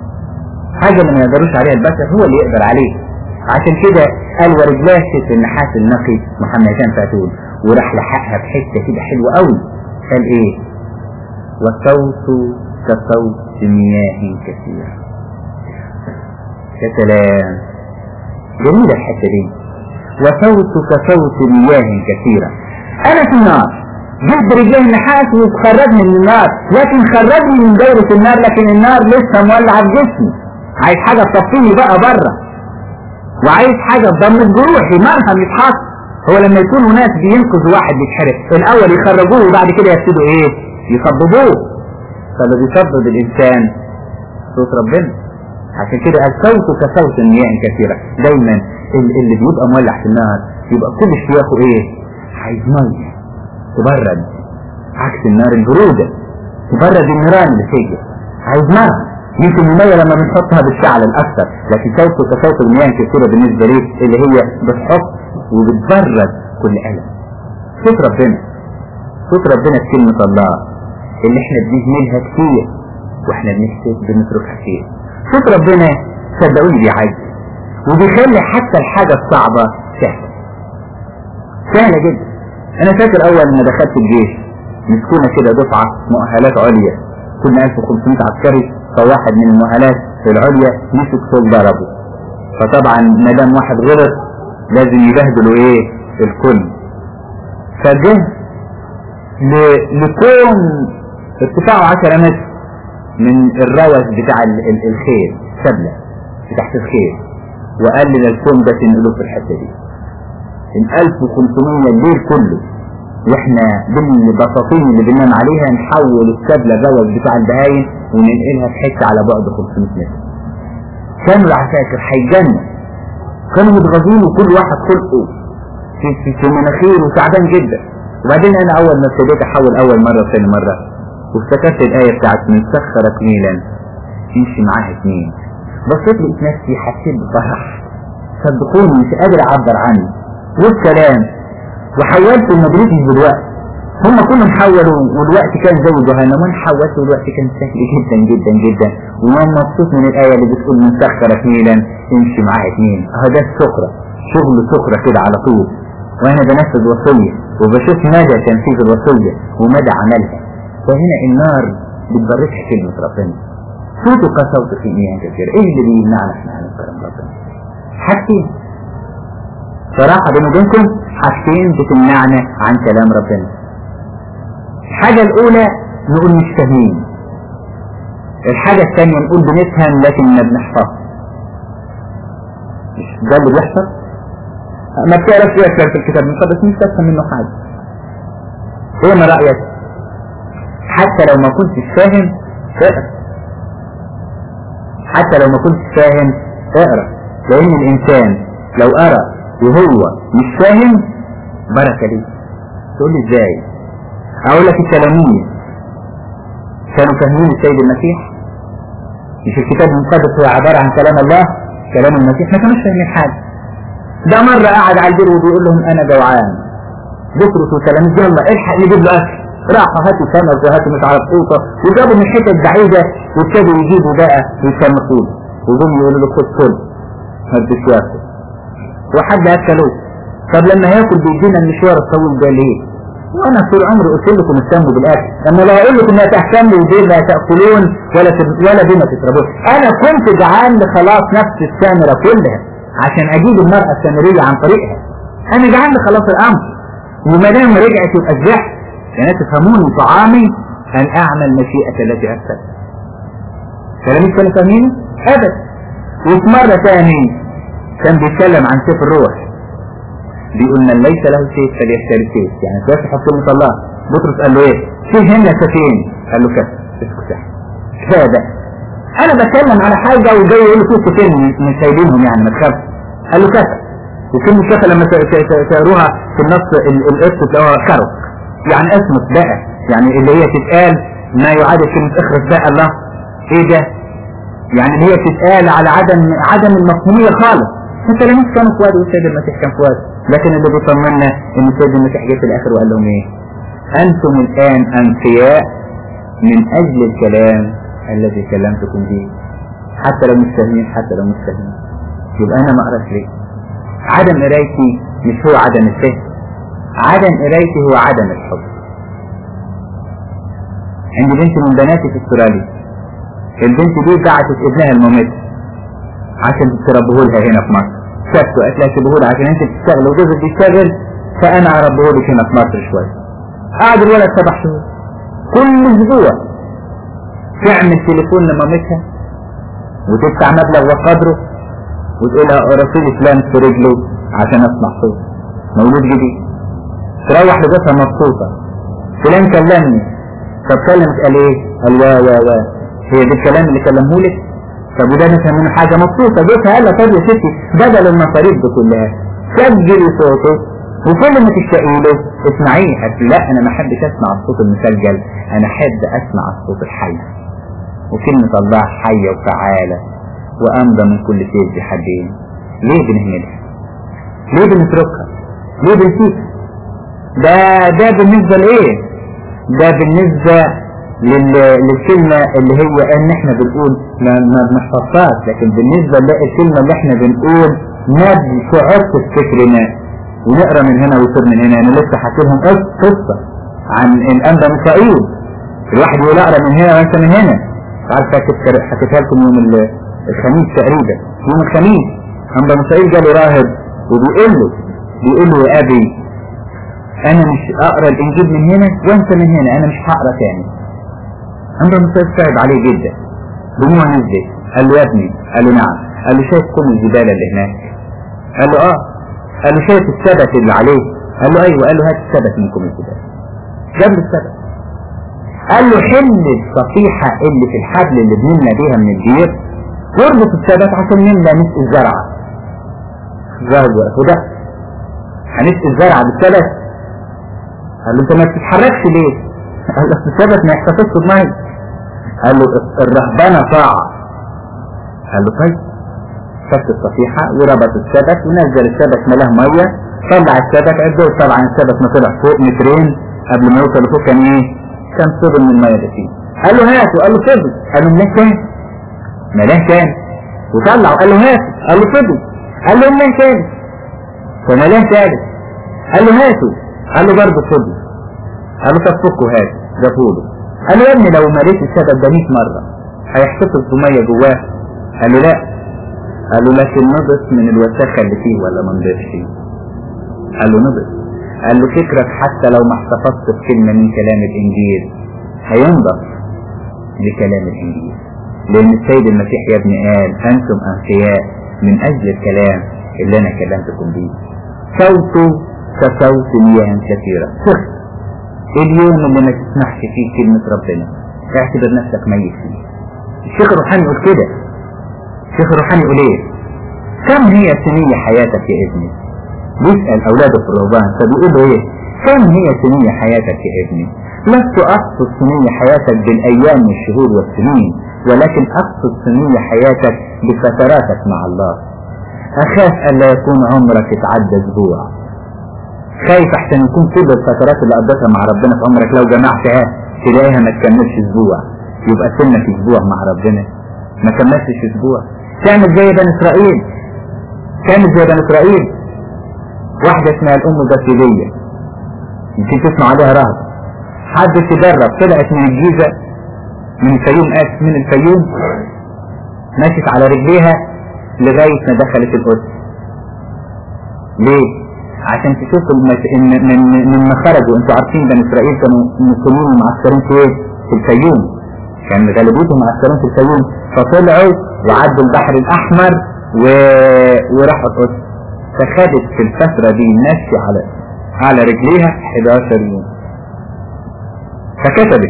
حاجة ما يقدروش عليها البشر هو اللي يقدر عليه عشان كده قال ورجلاه شبه النحاس النقي محميتان تاتون وراح لحقها بحته كده حلوه قوي قال ايه وصوت كصوت مياه كثيرة يا سلام جميلة الحتة دي وصوت كصوت مياه كثيرة أنا في النار جبت رجلي النحاس وخرجني من النار لكن خرجني من دايرة النار لكن النار لسه مولعة في جسمي عايز حاجة تصفيني بقى بره وعايز حاجة تضمن جروحي مرهم يتحط هو لما يكونوا ناس بينقذوا واحد بيتحرق الأول يخرجوه وبعد كده يبتدوا إيه يصببوه فاللي بيصبب الإنسان صوت ربنا عشان كده الصوت كصوت مياه كثيرة دايما اللي بيبقى مولع في النار يبقى كل اشتياقه ايه عايز مية تبرد عكس النار البرودة تبرد النيران اللي فيها عايز نار يمكن المية لما بنحطها بتشعل اكثر لكن صوت كصوت المياه كثيرة بالنسبة لي اللي هي بتحط وبتبرد كل ألم صوت ربنا صوت ربنا في كلمة الله اللي احنا بنهملها كتير واحنا بنكتب بنتركها كتير صوت ربنا صدقوني بيعز وبيخلي حتى الحاجة الصعبة سهلة سهلة جدا انا فاكر اول ما دخلت الجيش مسكونا كده دفعة مؤهلات عليا كنا 1500 عسكري فواحد من المؤهلات العليا مسك صوت ضربه فطبعا ما دام واحد غلط لازم يبهدلوا ايه الكل فجه ل- لكون ارتفاعه 10 متر من الروث بتاع ال- ال- الخيل سبلة تحت الخيل وقال لنا الكون ده تنقلوه في الحتة دي ال 1500 الليل كله واحنا بالبساطين اللي بننام عليها نحول السبلة الروث بتاع البهايم وننقلها في حتة على بعد 500 متر كانوا العساكر هيتجنوا كانوا متغاظين وكل واحد خلقه في, في, في مناخيره وتعبان جدا وبعدين انا اول ما ابتديت احول اول مرة وثاني مرة وافتكرت الاية بتاعت من سخرك ميلا يمشي معاها اتنين بصيت لقيت نفسي حسيت بفرح صدقوني مش قادر اعبر عنه والكلام وحولت وما دريتش بالوقت هم كلهم حولوا والوقت كان زي جهنم وانا حولت والوقت كان سهل جدا جدا جدا وانا مبسوط من الايه اللي بتقول من سخرك ميلا امشي معاها اتنين اهو ده السخره شغل سخره كده على طول وانا بنفذ وصيه وبشوف مدى تنفيذ الوصيه ومدى عملها فهنا النار بتبركها كلمه ربنا صوته كصوت في مياه كثير ايه اللي بيمنعنا احنا عن كلام ربنا حاجتين صراحة بيني وبينكم حاجتين بتمنعنا عن كلام ربنا الحاجة الأولى نقول مش فاهمين الحاجة الثانية نقول بنفهم لكن ما بنحفظ مش ده اللي بيحصل ما بتعرف يكتب في الكتاب المقدس مش تفهم منه حاجة ايه ما رأيك حتى لو ما كنتش فاهم اقرا حتى لو ما كنتش فاهم اقرا لان الانسان لو قرا وهو مش فاهم بركة ليه تقول لي ازاي اقول لك التلاميذ كانوا فاهمين السيد المسيح مش الكتاب المقدس هو عبارة عن كلام الله كلام المسيح ما كانوش فاهمين حاجة ده مرة قعد على البر وبيقول لهم انا جوعان بطرس وتلاميذ يلا الحق نجيب له اكل راحوا هاتوا سمك وهاتوا مش عارف قوطة وجابوا من حتت بعيدة وابتدوا يجيبوا بقى ويسمكوا له وجم يقولوا له خد كل ما رضيش ياكل وحد اكلوه طب لما ياكل بيدينا المشوار الطويل ده ليه؟ وانا طول عمري قلت لكم اهتموا بالاكل اما لا اقول لكم لا تهتموا بيه لا تاكلون ولا تب... ولا بما تشربون انا كنت جعان لخلاص نفس السامره كلها عشان اجيب المراه السامريه عن طريقها انا جعان لخلاص الامر وما دام رجعت يبقى الزحف يعني تفهموني طعامي ان اعمل مشيئه التي ارسل كلامي كانوا فاهمينه ابدا وفي مره ثانيه كان بيتكلم عن سيف الروح بيقول من ليس له سيف فليشتري سيف يعني سيف كلمة الله بطرس قال له ايه في هنا سفين قال له كذا اسكت هذا انا بتكلم على حاجة وجاي يقول له في سفين من سايبينهم يعني ما تخافش قال له كذا وكلمة كذا لما تقروها في النص القرص تلاقوها كرك يعني اسمك بقى يعني اللي هي تتقال ما يعادل كلمة اخرس بقى الله ايه ده يعني اللي هي تتقال على عدم عدم المفهومية خالص التلاميذ كانوا في وادي والسيد المسيح كان في وادي لكن اللي بيطمنا ان السيد المسيح جه في الاخر وقال لهم ايه انتم الان انقياء من اجل الكلام الذي كلمتكم به حتى لو مش فاهمين حتى لو مش فاهمين يبقى انا ما اقراش ليه عدم قرايتي مش هو عدم الفهم عدم قرايتي هو عدم الحب عندي بنت من بناتي في استراليا البنت دي بعتت ابنها لمامتها عشان تربيه لها هنا في مصر سبته قالت لها سيبه لها عشان انت بتشتغل وجوزك بيشتغل فانا اربيه لك هنا في مصر شويه قعد الولد سبع شهور كل اسبوع تعمل تليفون لمامتها وتدفع مبلغ وقدره وتقول لها رصيد فلان في رجله عشان اسمع صوت مولود جديد تروح لبيتها مبسوطه فلان كلمني طب كلمك قال ايه؟ قال وا وا وا هي دي الكلام اللي كلمه لك طب وده نفهم منه حاجة مبسوطة جوزها قال لها طب يا ستي بدل المصاريف دي كلها سجلي صوته وكل ما تشتاقي له اسمعيه قالت لا انا ما احبش اسمع الصوت المسجل انا احب اسمع الصوت الحي وكلمة الله حية وفعالة وأمضى من كل شيء بحدين ليه بنهملها ليه بنتركها ليه بنسيبها ده ده بالنسبة لإيه ده بالنسبة لل... للكلمة اللي هي ان احنا بنقول ما, ما بنحفظهاش لكن بالنسبة للكلمة اللي احنا بنقول ما بتقعدش في فكرنا ونقرا من هنا ويصير من هنا انا لسه حكي لهم قصة عن الانبا ميكائيل الواحد يقول اقرا من هنا وانت من هنا عارف حكيتها لكم يوم الخميس تقريبا يوم الخميس انبا ميكائيل جاله راهب وبيقول له بيقول له يا ابي انا مش اقرا الانجيل من هنا وانت من هنا انا مش هقرا تاني انبا ميكائيل صعب عليه جدا دموع نزلت قال له يا ابني قال له نعم قال له شايف كل الجبال اللي هناك قال له اه قال له شايف السبت اللي عليه قال له ايوه قال له هات السبت منكم الجبال جاب له السبت قال له حل الصفيحة اللي في الحبل اللي بنملى بيها من الجير واربط السبت عشان نملى نسق الزرعة ظهر وده هنسق الزرعة بالسبت قال له انت ما بتتحركش ليه قال له السبت ما يحتفظش بمية قال له الرهبانة طاعة قال له طيب شفت الصفيحة وربط السبت ونزل السبت ملاه مية طلع السبت عدوا طبعا السبت ما طلع فوق مترين قبل ما يوصل لفوق كان ايه كان صبر من المية ده فيه قال له هاتوا قال له صبر قال له ملاه تاني ملاه تاني وطلع قال له هاتوا قال له صبر قال له ملاه تاني فملاه تالت قال له هاتوا قال له برضه صبر قال له طب فكوا هاتوا جابوا له قال له يا ابني لو مليت السبت ده 100 مرة هيحتفظ بمية جواه قال له لا قال له لكن نضف من الوساخة اللي فيه ولا ما نضفش قال له نضف قال له فكرك حتى لو ما احتفظت بكلمة من كلام الإنجيل هينضف بكلام الإنجيل لأن السيد المسيح يا ابني قال أنتم أنفياء من أجل الكلام اللي أنا كلمتكم بيه صوته كصوت مياه كثيرة صفر اليوم اللي ما تسمحش فيه كلمة ربنا اعتبر نفسك ميت فيه الشيخ الروحاني يقول كده الشيخ الروحاني يقول ايه كم هي سنية حياتك يا ابني بيسأل اولاده في الرهبان فبيقول له ايه كم هي سنية حياتك يا ابني لست اقصد سنية حياتك بالايام والشهور والسنين ولكن اقصد سنية حياتك بفتراتك مع الله اخاف الا يكون عمرك اتعدى اسبوع خايف احسن يكون كل الفترات اللي قضيتها مع ربنا في عمرك لو جمعتها تلاقيها ما تكملش اسبوع يبقى سنك اسبوع مع ربنا ما كملتش اسبوع تعمل زي بني اسرائيل تعمل زي بني اسرائيل واحدة اسمها الام البسيلية يمكن تسمع عليها رهب حد تجرب طلعت من الجيزة من الفيوم اسف من الفيوم مشت على رجليها لغاية ما دخلت القدس ليه؟ عشان تشوفوا من من من ما خرجوا انتوا عارفين بني اسرائيل كانوا مسلمين معسكرين في ايه؟ في الفيوم كان غالبيتهم معسكرين في الفيوم فطلعوا وعدوا البحر الاحمر و... وراحوا القدس فخدت في الفترة دي ماشي على على رجليها 11 يوم فكتبت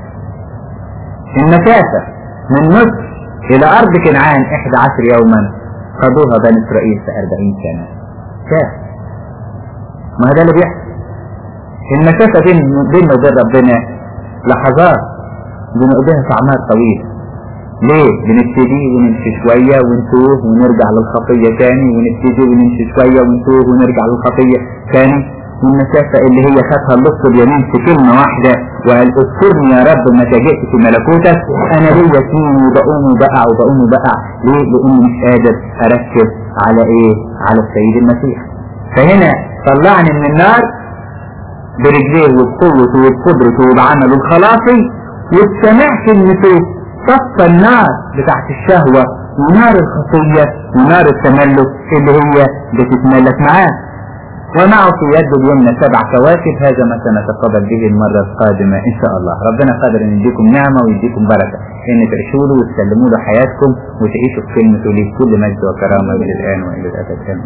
المسافة من مصر إلى أرض كنعان 11 يوما خدوها بني إسرائيل في 40 سنة شاف ما ده اللي بيحصل المسافة بين بيننا وبين ربنا لحظات بنقضيها في أعمار طويلة ليه؟ بنبتدي ونمشي شوية ونتوه ونرجع للخطية تاني ونبتدي ونمشي شوية ونتوه ونرجع للخطية تاني والمسافة اللي هي خدها اللص اليمين في كلمة واحدة وقال اذكرني يا رب متى جئت في ملكوتك انا ليا سنين وبقوم وبقع وبقوم وبقع ليه؟ لاني مش قادر اركز على ايه؟ على السيد المسيح فهنا طلعني من النار برجليه وبقوته وبقدرته وبعمله الخلاصي وبسمع كلمته صف النار بتاعت الشهوة ونار الخطية ونار التملك اللي هي بتتملك معاه ومعه في يده اليمنى سبع كواكب هذا ما سنتقابل به المرة القادمة إن شاء الله ربنا قادر أن يديكم نعمة ويديكم بركة إن تعيشوا له وتسلموا له حياتكم وتعيشوا في كلمته ليه كل مجد وكرامة إلى الآن وإلى الأبد